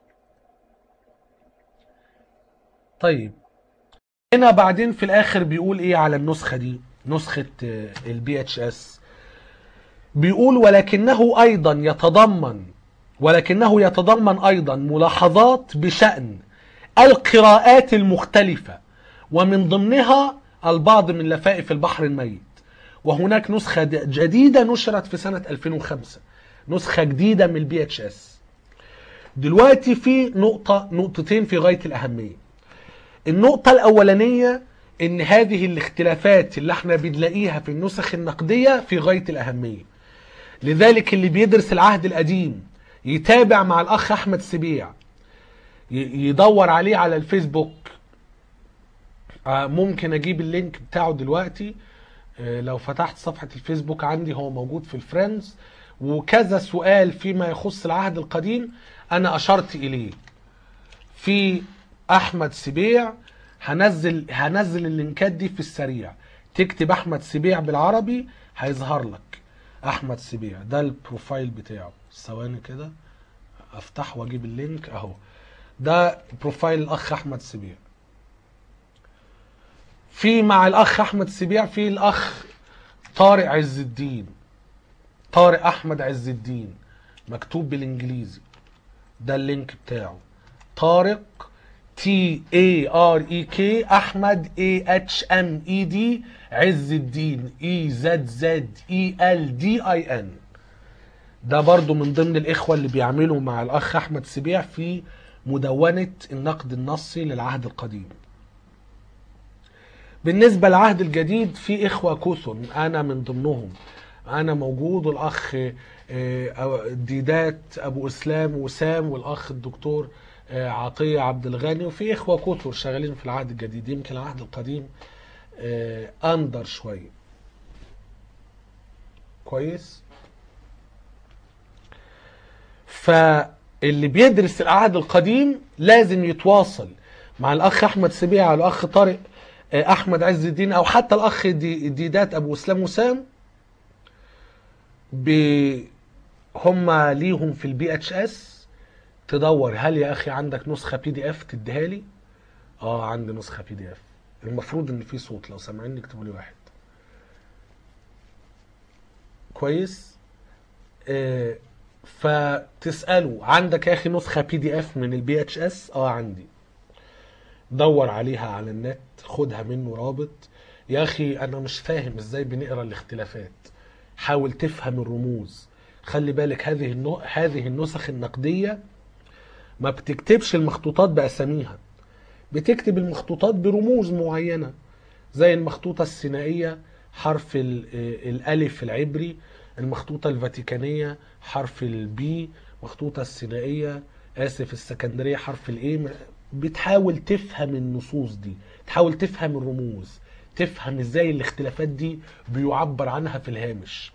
طيب هنا بعدين في الاخر بيقول ايه على النسخه دي نسخه البي اتش اس بيقول ولكنه ايضا يتضمن ولكنه يتضمن ايضا ملاحظات بشان القراءات المختلفه ومن ضمنها البعض من لفائف البحر الميت وهناك نسخه جديده نشرت في سنه 2005 نسخه جديده من البي اتش اس دلوقتي في نقطه نقطتين في غايه الاهميه النقطة الأولانية إن هذه الاختلافات اللي احنا بنلاقيها في النسخ النقدية في غاية الأهمية. لذلك اللي بيدرس العهد القديم يتابع مع الأخ أحمد سبيع ي- يدور عليه على الفيسبوك آه، ممكن أجيب اللينك بتاعه دلوقتي آه، لو فتحت صفحة الفيسبوك عندي هو موجود في الفريندز وكذا سؤال فيما يخص العهد القديم أنا أشرت إليه. في احمد سبيع هنزل هنزل اللينكات دي في السريع تكتب احمد سبيع بالعربي هيظهر لك احمد سبيع ده البروفايل بتاعه ثواني كده افتح واجيب اللينك اهو ده بروفايل الاخ احمد سبيع في مع الاخ احمد سبيع في الاخ طارق عز الدين طارق احمد عز الدين مكتوب بالانجليزي ده اللينك بتاعه طارق تي اي ار اي كي احمد اي اتش ام اي دي عز الدين اي زد زد اي ال دي اي ان ده برضو من ضمن الاخوه اللي بيعملوا مع الاخ احمد سبيع في مدونه النقد النصي للعهد القديم بالنسبه للعهد الجديد في اخوه كثر انا من ضمنهم انا موجود والاخ آه، ديدات ابو اسلام وسام والاخ الدكتور آه، عطيه عبد الغني وفي اخوه كثر شغالين في العهد الجديد يمكن العهد القديم آه، اندر شويه كويس فاللي بيدرس العهد القديم لازم يتواصل مع الاخ احمد سبيع والاخ طارق آه، احمد عز الدين او حتى الاخ دي- ديدات ابو اسلام وسام ب- هم ليهم في البي اتش اس تدور هل يا اخي عندك نسخه بي دي اف تديها لي اه عندي نسخه بي دي اف المفروض ان في صوت لو سامعيني اكتبوا لي واحد كويس آه فتساله عندك يا اخي نسخه بي دي اف من البي اتش اس اه عندي دور عليها على النت خدها منه رابط يا اخي انا مش فاهم ازاي بنقرا الاختلافات حاول تفهم الرموز خلي بالك هذه النو... هذه النسخ النقديه ما بتكتبش المخطوطات باساميها بتكتب المخطوطات برموز معينه زي المخطوطه السينائيه حرف ال- الالف العبري المخطوطه الفاتيكانيه حرف البي مخطوطه السينائيه اسف السكندريه حرف الايه بتحاول تفهم النصوص دي تحاول تفهم الرموز تفهم ازاي الاختلافات دي بيعبر عنها في الهامش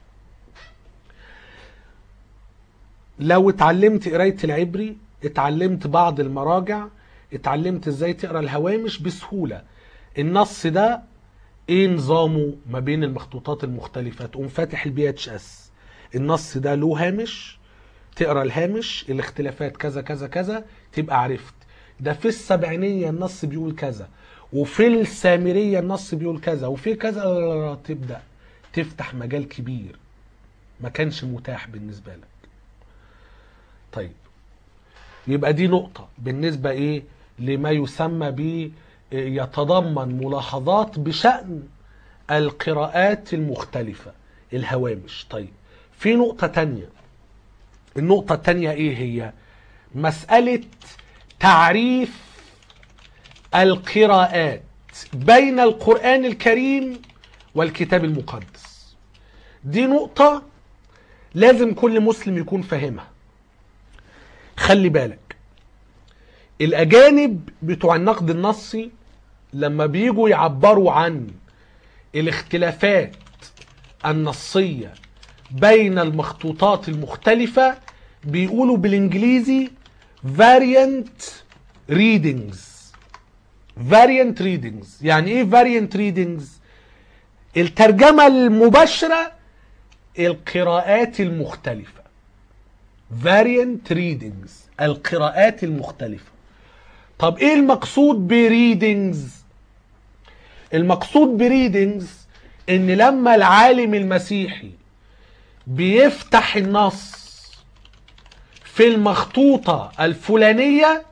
لو اتعلمت قرايه العبري اتعلمت بعض المراجع اتعلمت ازاي تقرا الهوامش بسهوله النص ده ايه نظامه ما بين المخطوطات المختلفه تقوم فاتح البي اتش اس النص ده له هامش تقرا الهامش الاختلافات كذا كذا كذا تبقى عرفت ده في السبعينيه النص بيقول كذا وفي السامريه النص بيقول كذا وفي كذا تبدا تفتح مجال كبير ما كانش متاح بالنسبه لك طيب يبقى دي نقطة بالنسبة ايه لما يسمى ب يتضمن ملاحظات بشأن القراءات المختلفة الهوامش طيب في نقطة تانية النقطة التانية ايه هي مسألة تعريف القراءات بين القرآن الكريم والكتاب المقدس دي نقطة لازم كل مسلم يكون فاهمها خلي بالك الأجانب بتوع النقد النصي لما بيجوا يعبروا عن الاختلافات النصية بين المخطوطات المختلفة بيقولوا بالانجليزي variant readings variant readings يعني ايه variant readings الترجمة المباشرة القراءات المختلفة variant readings القراءات المختلفة طب ايه المقصود بريدنجز المقصود بريدنجز ان لما العالم المسيحي بيفتح النص في المخطوطة الفلانية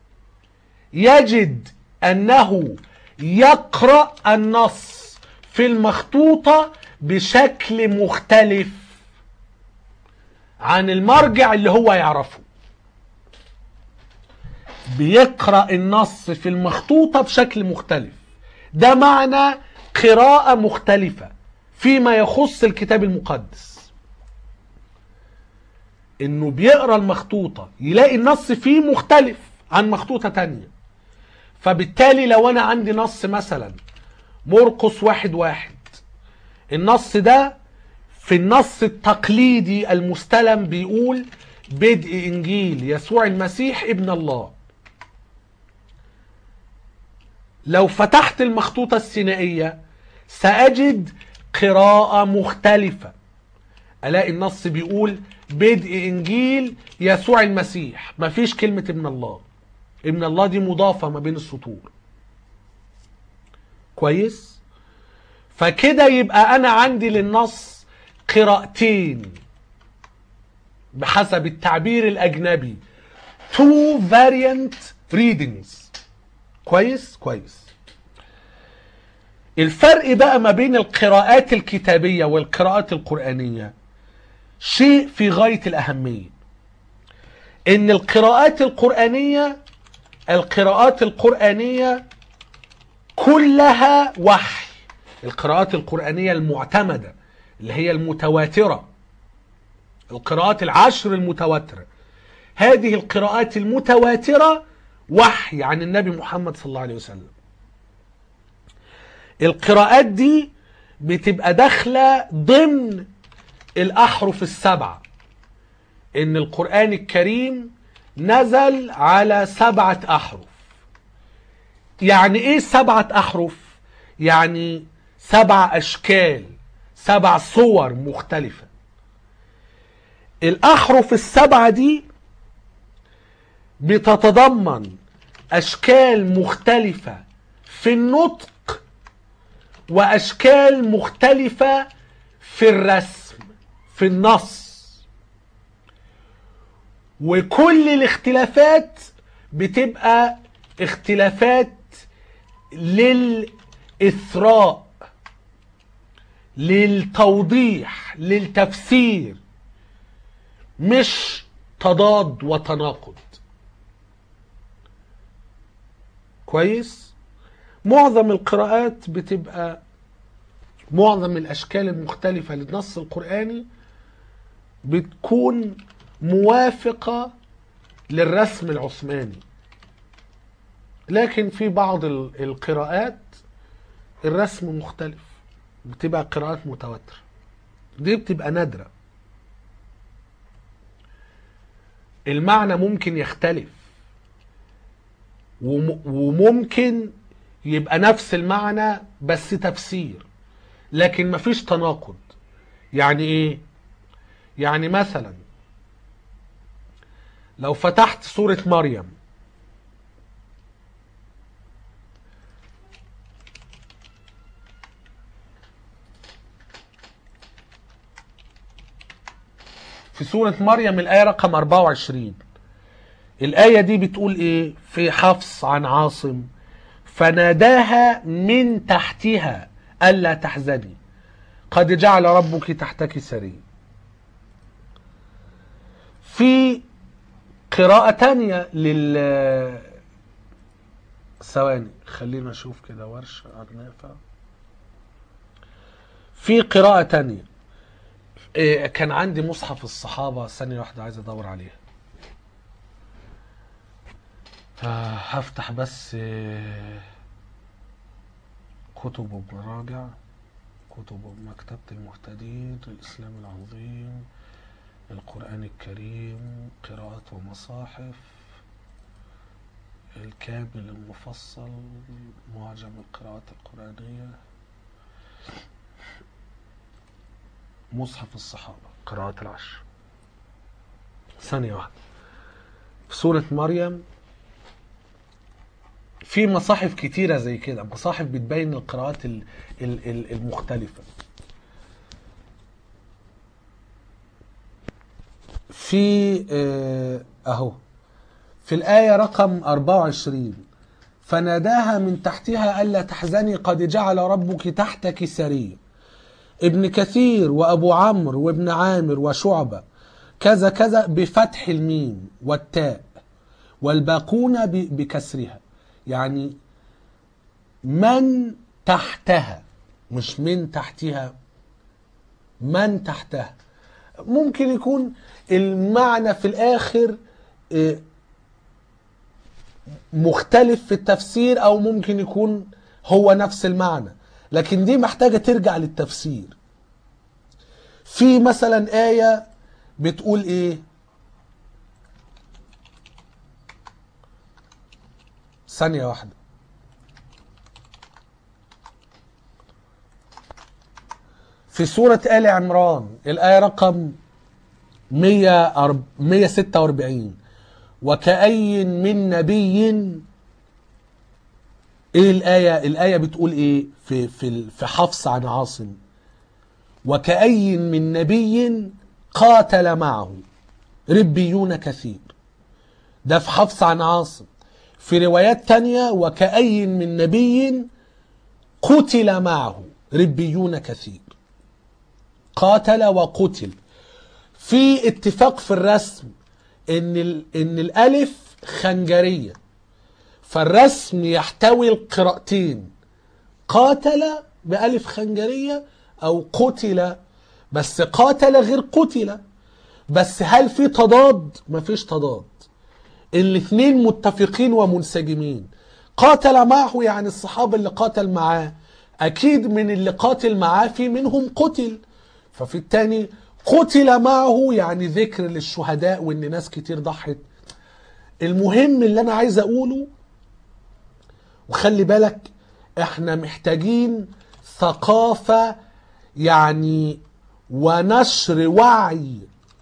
يجد انه يقرأ النص في المخطوطة بشكل مختلف عن المرجع اللي هو يعرفه بيقرأ النص في المخطوطة بشكل مختلف ده معنى قراءة مختلفة فيما يخص الكتاب المقدس انه بيقرأ المخطوطة يلاقي النص فيه مختلف عن مخطوطة تانية فبالتالي لو انا عندي نص مثلا مرقس واحد واحد النص ده في النص التقليدي المستلم بيقول بدء انجيل يسوع المسيح ابن الله لو فتحت المخطوطة السينائية سأجد قراءة مختلفة ألاقي النص بيقول بدء إنجيل يسوع المسيح مفيش كلمة ابن الله ان الله دي مضافة ما بين السطور كويس فكده يبقى انا عندي للنص قراءتين بحسب التعبير الاجنبي two variant readings كويس كويس الفرق بقى ما بين القراءات الكتابية والقراءات القرآنية شيء في غاية الأهمية إن القراءات القرآنية القراءات القرآنية كلها وحي القراءات القرآنية المعتمدة اللي هي المتواترة القراءات العشر المتواترة هذه القراءات المتواترة وحي عن النبي محمد صلى الله عليه وسلم القراءات دي بتبقى داخلة ضمن الأحرف السبعة إن القرآن الكريم نزل على سبعة أحرف يعني إيه سبعة أحرف؟ يعني سبع أشكال سبع صور مختلفة الأحرف السبعة دي بتتضمن أشكال مختلفة في النطق واشكال مختلفه في الرسم في النص وكل الاختلافات بتبقى اختلافات للاثراء للتوضيح للتفسير مش تضاد وتناقض كويس معظم القراءات بتبقى معظم الاشكال المختلفه للنص القراني بتكون موافقه للرسم العثماني لكن في بعض ال- القراءات الرسم مختلف بتبقى قراءات متواتره دي بتبقى نادره المعنى ممكن يختلف وم- وممكن يبقى نفس المعنى بس تفسير لكن مفيش تناقض يعني ايه يعني مثلا لو فتحت سورة مريم في سورة مريم الآية رقم 24 الآية دي بتقول إيه في حفص عن عاصم فناداها من تحتها ألا تحزني قد جعل ربك تحتك سري في قراءة تانية لل ثواني خلينا نشوف كده ورشة نافع في قراءة تانية إيه، كان عندي مصحف الصحابة ثانية واحدة عايز أدور عليها آه، هفتح بس آه، كتب ومراجع كتب مكتبة المهتدين الإسلام العظيم القرآن الكريم قراءات ومصاحف الكامل المفصل معجم القراءات القرآنية مصحف الصحابة قراءات العشر ثانية واحدة في سورة مريم في مصاحف كتيرة زي كده مصاحف بتبين القراءات ال- ال- ال- المختلفة في آه، اهو في الآية رقم 24 فناداها من تحتها ألا تحزني قد جعل ربك تحتك سري ابن كثير وأبو عمرو وابن عامر وشعبة كذا كذا بفتح الميم والتاء والباقون ب- بكسرها يعني من تحتها مش من تحتها من تحتها ممكن يكون المعنى في الآخر آه، مختلف في التفسير أو ممكن يكون هو نفس المعنى لكن دي محتاجة ترجع للتفسير في مثلا آية بتقول إيه ثانية واحدة في سورة آل عمران الآية رقم 100 146 وكأي من نبي ايه الآية الآية بتقول ايه في في في حفص عن عاصم وكأي من نبي قاتل معه ربيون كثير ده في حفص عن عاصم في روايات تانية وكأي من نبي قتل معه ربيون كثير قاتل وقتل في اتفاق في الرسم ان ال... ان الالف خنجريه فالرسم يحتوي القراءتين قاتل بألف خنجرية أو قتل بس قاتل غير قتل بس هل في تضاد؟ مفيش تضاد الاثنين متفقين ومنسجمين قاتل معه يعني الصحابة اللي قاتل معاه أكيد من اللي قاتل معاه في منهم قتل ففي التاني قتل معه يعني ذكر للشهداء وإن ناس كتير ضحت المهم اللي أنا عايز أقوله وخلي بالك احنا محتاجين ثقافة يعني ونشر وعي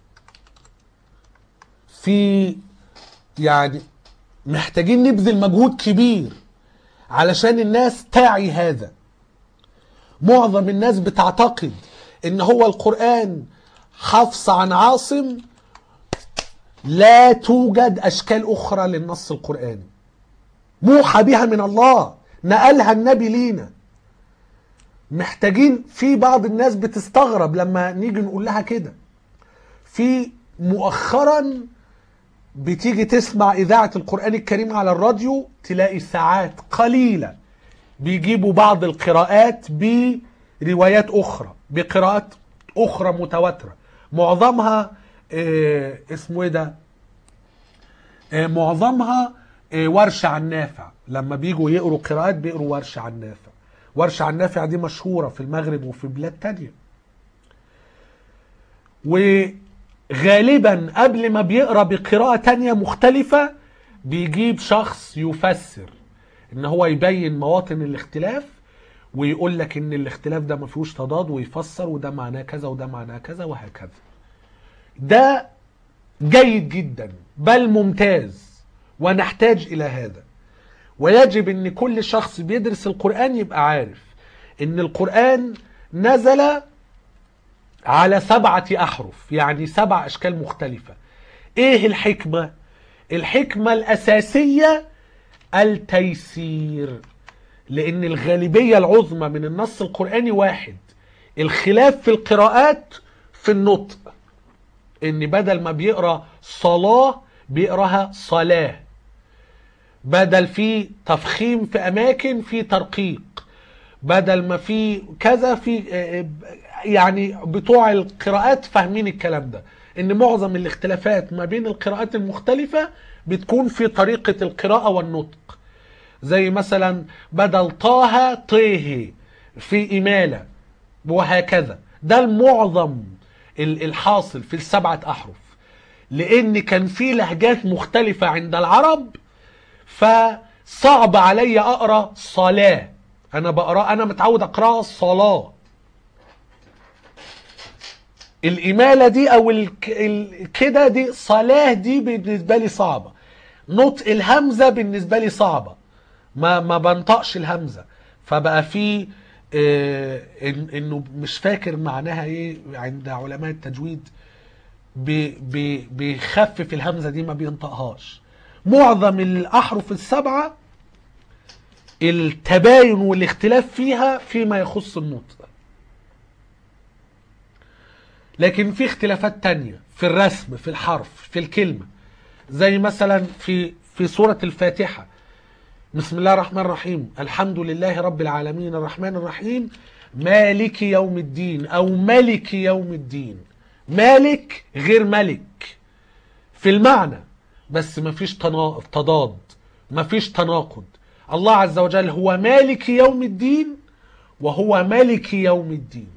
في يعني محتاجين نبذل مجهود كبير علشان الناس تعي هذا معظم الناس بتعتقد ان هو القرآن حفص عن عاصم لا توجد اشكال اخرى للنص القرآني موحى بها من الله نقلها النبي لينا محتاجين في بعض الناس بتستغرب لما نيجي نقول لها كده في مؤخرا بتيجي تسمع إذاعة القرآن الكريم على الراديو تلاقي ساعات قليلة بيجيبوا بعض القراءات بروايات أخرى بقراءات أخرى متواترة معظمها آه اسمه إيه ده آه معظمها آه ورش عن نافع لما بيجوا يقروا قراءات بيقروا ورش عن نافع ورش عن نافع دي مشهورة في المغرب وفي بلاد تانية وغالبا قبل ما بيقرا بقراءة تانية مختلفة بيجيب شخص يفسر ان هو يبين مواطن الاختلاف ويقول لك ان الاختلاف ده ما فيهوش تضاد ويفسر وده معناه كذا وده معناه كذا وهكذا ده جيد جدا بل ممتاز ونحتاج الى هذا ويجب ان كل شخص بيدرس القرآن يبقى عارف ان القرآن نزل على سبعة احرف يعني سبع اشكال مختلفة ايه الحكمة الحكمة الاساسية التيسير لان الغالبية العظمى من النص القرآني واحد الخلاف في القراءات في النطق ان بدل ما بيقرأ صلاة بيقراها صلاه بدل في تفخيم في اماكن في ترقيق بدل ما في كذا في يعني بتوع القراءات فاهمين الكلام ده ان معظم الاختلافات ما بين القراءات المختلفة بتكون في طريقة القراءة والنطق زي مثلا بدل طه طيه في إمالة وهكذا ده المعظم الحاصل في السبعة أحرف لأن كان في لهجات مختلفة عند العرب فصعب علي اقرا صلاه انا بقرا انا متعود اقراها صلاه الاماله دي او كده دي صلاه دي بالنسبه لي صعبه نطق الهمزه بالنسبه لي صعبه ما ما بنطقش الهمزه فبقى في آه إن انه مش فاكر معناها ايه عند علماء التجويد بي بي بيخفف الهمزه دي ما بينطقهاش معظم الأحرف السبعة التباين والاختلاف فيها فيما يخص النطق لكن في اختلافات تانية في الرسم في الحرف في الكلمة زي مثلا في في سورة الفاتحة بسم الله الرحمن الرحيم الحمد لله رب العالمين الرحمن الرحيم مالك يوم الدين أو ملك يوم الدين مالك غير ملك في المعنى بس مفيش تضاد مفيش تناقض الله عز وجل هو مالك يوم الدين وهو ملك يوم الدين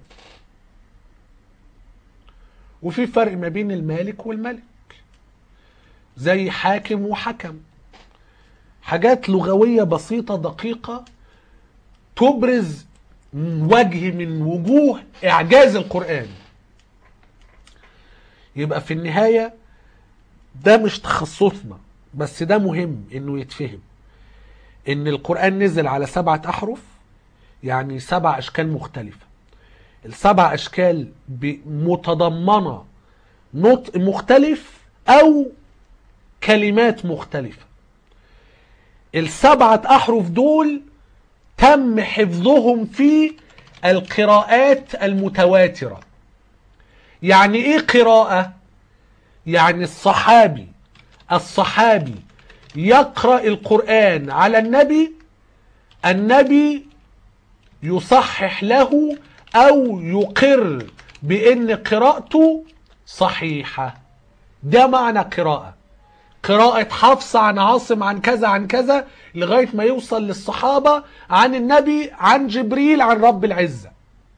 وفي فرق ما بين المالك والملك زي حاكم وحكم حاجات لغوية بسيطة دقيقة تبرز وجه من وجوه إعجاز القرآن يبقى في النهاية ده مش تخصصنا بس ده مهم انه يتفهم ان القرآن نزل على سبعة احرف يعني سبع اشكال مختلفة السبع اشكال ب- متضمنة نطق مختلف او كلمات مختلفة السبعة احرف دول تم حفظهم في القراءات المتواترة يعني ايه قراءة يعني الصحابي الصحابي يقرأ القرآن على النبي النبي يصحح له او يقر بان قراءته صحيحة ده معنى قراءة قراءة حفص عن عاصم عن كذا عن كذا لغاية ما يوصل للصحابة عن النبي عن جبريل عن رب العزة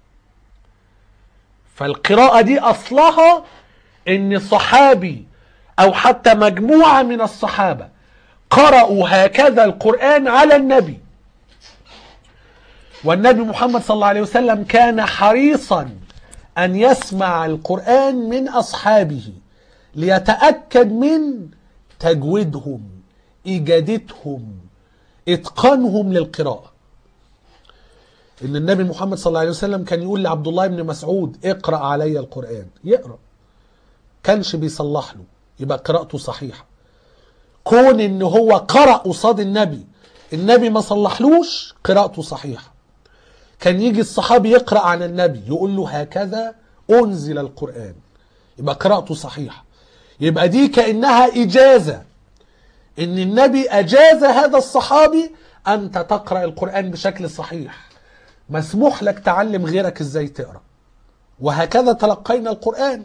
فالقراءة دي أصلها إن صحابي أو حتى مجموعة من الصحابة قرأوا هكذا القرآن على النبي والنبي محمد صلى الله عليه وسلم كان حريصا أن يسمع القرآن من أصحابه ليتأكد من تجويدهم إجادتهم إتقانهم للقراءة إن النبي محمد صلى الله عليه وسلم كان يقول لعبد الله بن مسعود اقرأ علي القرآن يقرأ كانش بيصلح له يبقى قراءته صحيحة كون إن هو قرأ قصاد النبي النبي ما صلحلوش قراءته صحيحة كان يجي الصحابي يقرأ عن النبي يقول له هكذا أنزل القرآن يبقى قراءته صحيحة يبقى دي كأنها إجازة إن النبي أجاز هذا الصحابي أنت تقرأ القرآن بشكل صحيح مسموح لك تعلم غيرك إزاي تقرأ وهكذا تلقينا القرآن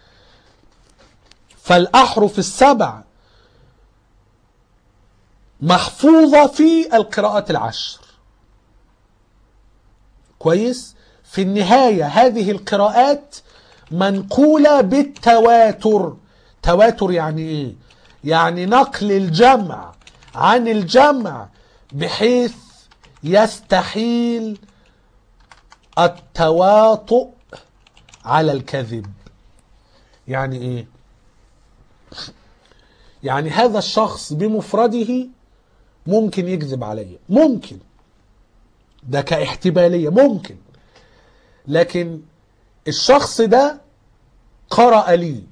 فالأحرف السبع محفوظة في القراءات العشر كويس في النهاية هذه القراءات منقولة بالتواتر تواتر يعني ايه يعني نقل الجمع عن الجمع بحيث يستحيل التواطؤ على الكذب يعني ايه يعني هذا الشخص بمفرده ممكن يكذب عليا ممكن ده كاحتمالية ممكن لكن الشخص ده قرأ لي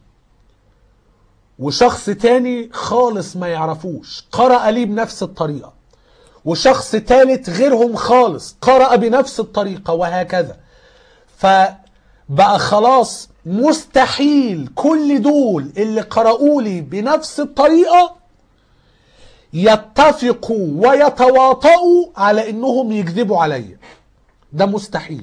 وشخص تاني خالص ما يعرفوش قرأ لي بنفس الطريقة وشخص تالت غيرهم خالص قرأ بنفس الطريقة وهكذا فبقى خلاص مستحيل كل دول اللي قرأوا لي بنفس الطريقة يتفقوا ويتواطؤوا على انهم يكذبوا عليا ده مستحيل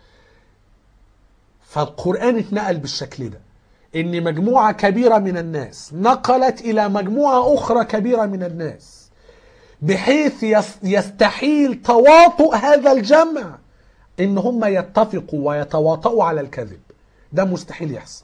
فالقرآن اتنقل بالشكل ده ان مجموعة كبيرة من الناس نقلت الى مجموعة اخرى كبيرة من الناس بحيث يس- يستحيل تواطؤ هذا الجمع ان هم يتفقوا ويتواطؤوا على الكذب ده مستحيل يحصل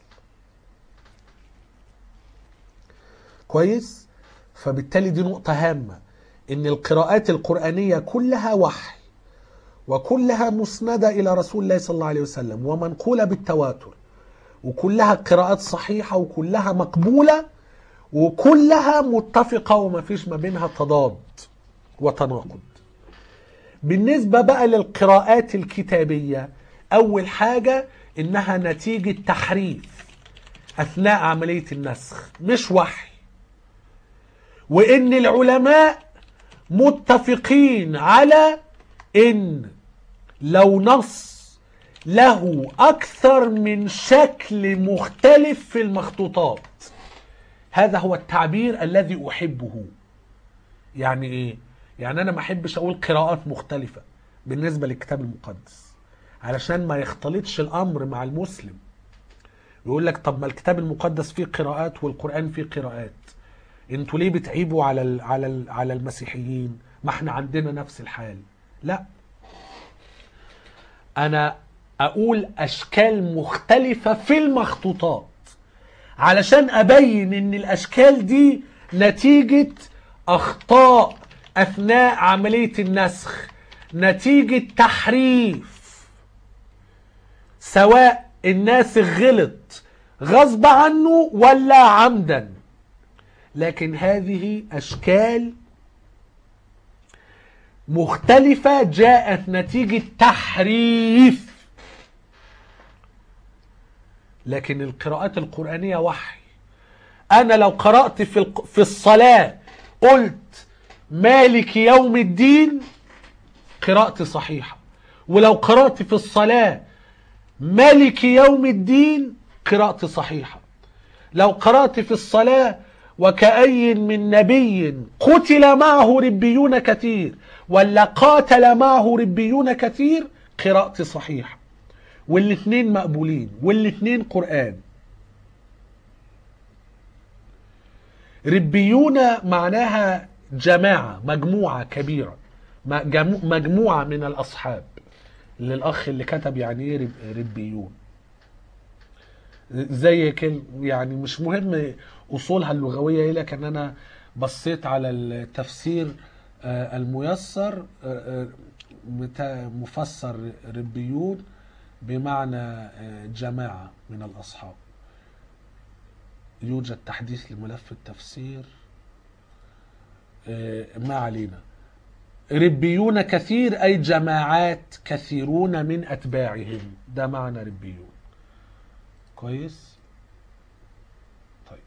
كويس فبالتالي دي نقطة هامة ان القراءات القرآنية كلها وحي وكلها مسندة الى رسول الله صلى الله عليه وسلم ومنقولة بالتواتر وكلها قراءات صحيحة وكلها مقبولة وكلها متفقة وما فيش ما بينها تضاد وتناقض بالنسبة بقى للقراءات الكتابية أول حاجة إنها نتيجة تحريف أثناء عملية النسخ مش وحي وإن العلماء متفقين على إن لو نص له أكثر من شكل مختلف في المخطوطات هذا هو التعبير الذي أحبه يعني إيه؟ يعني أنا ما أحبش أقول قراءات مختلفة بالنسبة للكتاب المقدس علشان ما يختلطش الأمر مع المسلم يقول لك طب ما الكتاب المقدس فيه قراءات والقرآن فيه قراءات انتوا ليه بتعيبوا على ال على ال على المسيحيين ما احنا عندنا نفس الحال لا انا اقول اشكال مختلفة في المخطوطات علشان ابين ان الاشكال دي نتيجة اخطاء اثناء عملية النسخ نتيجة تحريف سواء الناسخ غلط غصب عنه ولا عمدا لكن هذه أشكال مختلفة جاءت نتيجة تحريف لكن القراءات القرآنية وحي أنا لو قرأت في الق- في الصلاة قلت مالك يوم الدين قراءتي صحيحة ولو قرأت في الصلاة مالك يوم الدين قراءتي صحيحة لو قرأت في الصلاة وكأي من نبي قتل معه ربيون كثير ولا قاتل معه ربيون كثير قراءتي صحيحة والاثنين مقبولين والاثنين قرآن ربيون معناها جماعة مجموعة كبيرة م- جمو- مجموعة من الأصحاب للأخ اللي كتب يعني إيه رب- ربيون زي كل يعني مش مهم اصولها اللغويه ايه لكن انا بصيت على التفسير آه، الميسر آه، آه، متا- مفسر ربيون بمعنى آه، جماعه من الاصحاب يوجد تحديث لملف التفسير آه، ما علينا ربيون كثير اي جماعات كثيرون من اتباعهم ده معنى ربيون كويس طيب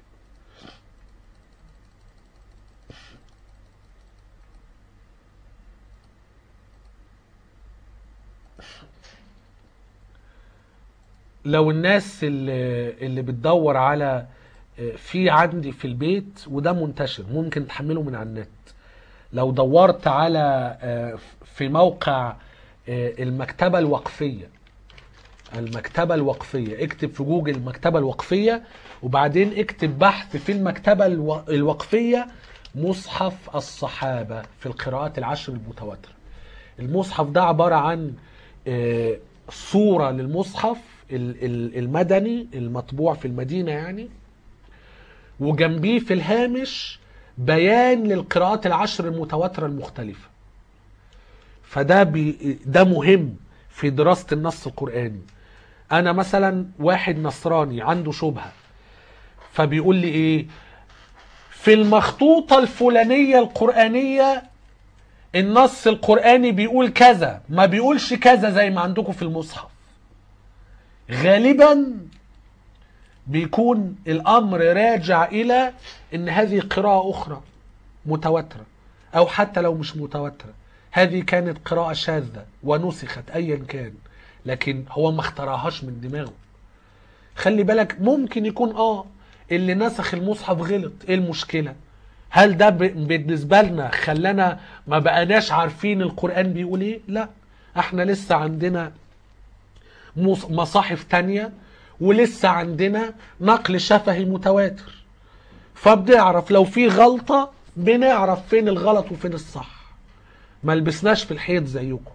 لو الناس اللي, اللي بتدور على في عندي في البيت وده منتشر ممكن تحمله من على النت لو دورت على في موقع المكتبة الوقفية المكتبة الوقفية اكتب في جوجل المكتبة الوقفية وبعدين اكتب بحث في المكتبة الو- الوقفية مصحف الصحابة في القراءات العشر المتواترة المصحف ده عبارة عن آه، صورة للمصحف ال- ال- المدني المطبوع في المدينة يعني وجنبيه في الهامش بيان للقراءات العشر المتواترة المختلفة فده بي ده مهم في دراسة النص القرآني أنا مثلا واحد نصراني عنده شبهة فبيقول لي إيه في المخطوطة الفلانية القرآنية النص القرآني بيقول كذا ما بيقولش كذا زي ما عندكم في المصحف غالبا بيكون الأمر راجع إلى إن هذه قراءة أخرى متواترة أو حتى لو مش متواترة هذه كانت قراءة شاذة ونسخت أيا كان لكن هو ما اخترعهاش من دماغه خلي بالك ممكن يكون اه اللي نسخ المصحف غلط ايه المشكلة هل ده ب- بالنسبة لنا خلانا ما بقناش عارفين القرآن بيقول ايه لا احنا لسه عندنا مص- مصاحف تانية ولسه عندنا نقل شفهي متواتر فبنعرف لو في غلطة بنعرف فين الغلط وفين الصح ما لبسناش في الحيط زيكم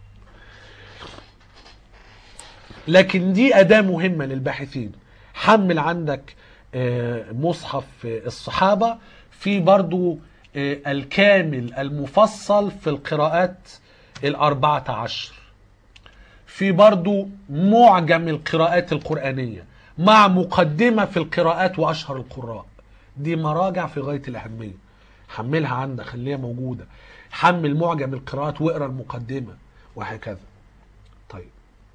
لكن دي أداة مهمة للباحثين حمل عندك آه، مصحف آه، الصحابة في برضو آه، الكامل المفصل في القراءات الأربعة عشر في برضو معجم القراءات القرآنية مع مقدمة في القراءات وأشهر القراء دي مراجع في غاية الأهمية حملها عندك خليها موجودة حمل معجم القراءات واقرا المقدمة وهكذا طيب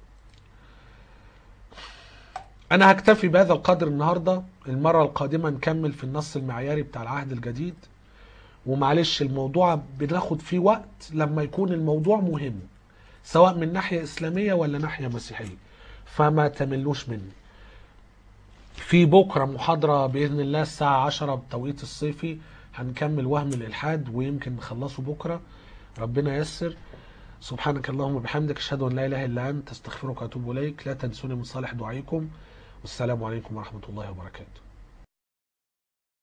أنا هكتفي بهذا القدر النهاردة المرة القادمة نكمل في النص المعياري بتاع العهد الجديد ومعلش الموضوع بناخد فيه وقت لما يكون الموضوع مهم سواء من ناحية إسلامية ولا ناحية مسيحية فما تملوش مني في بكرة محاضرة بإذن الله الساعة 10 بتوقيت الصيفي هنكمل وهم الإلحاد ويمكن نخلصه بكرة ربنا يسر سبحانك اللهم وبحمدك أشهد أن لا إله إلا أنت أستغفرك وأتوب إليك لا تنسوني من صالح دعائكم والسلام عليكم ورحمة الله وبركاته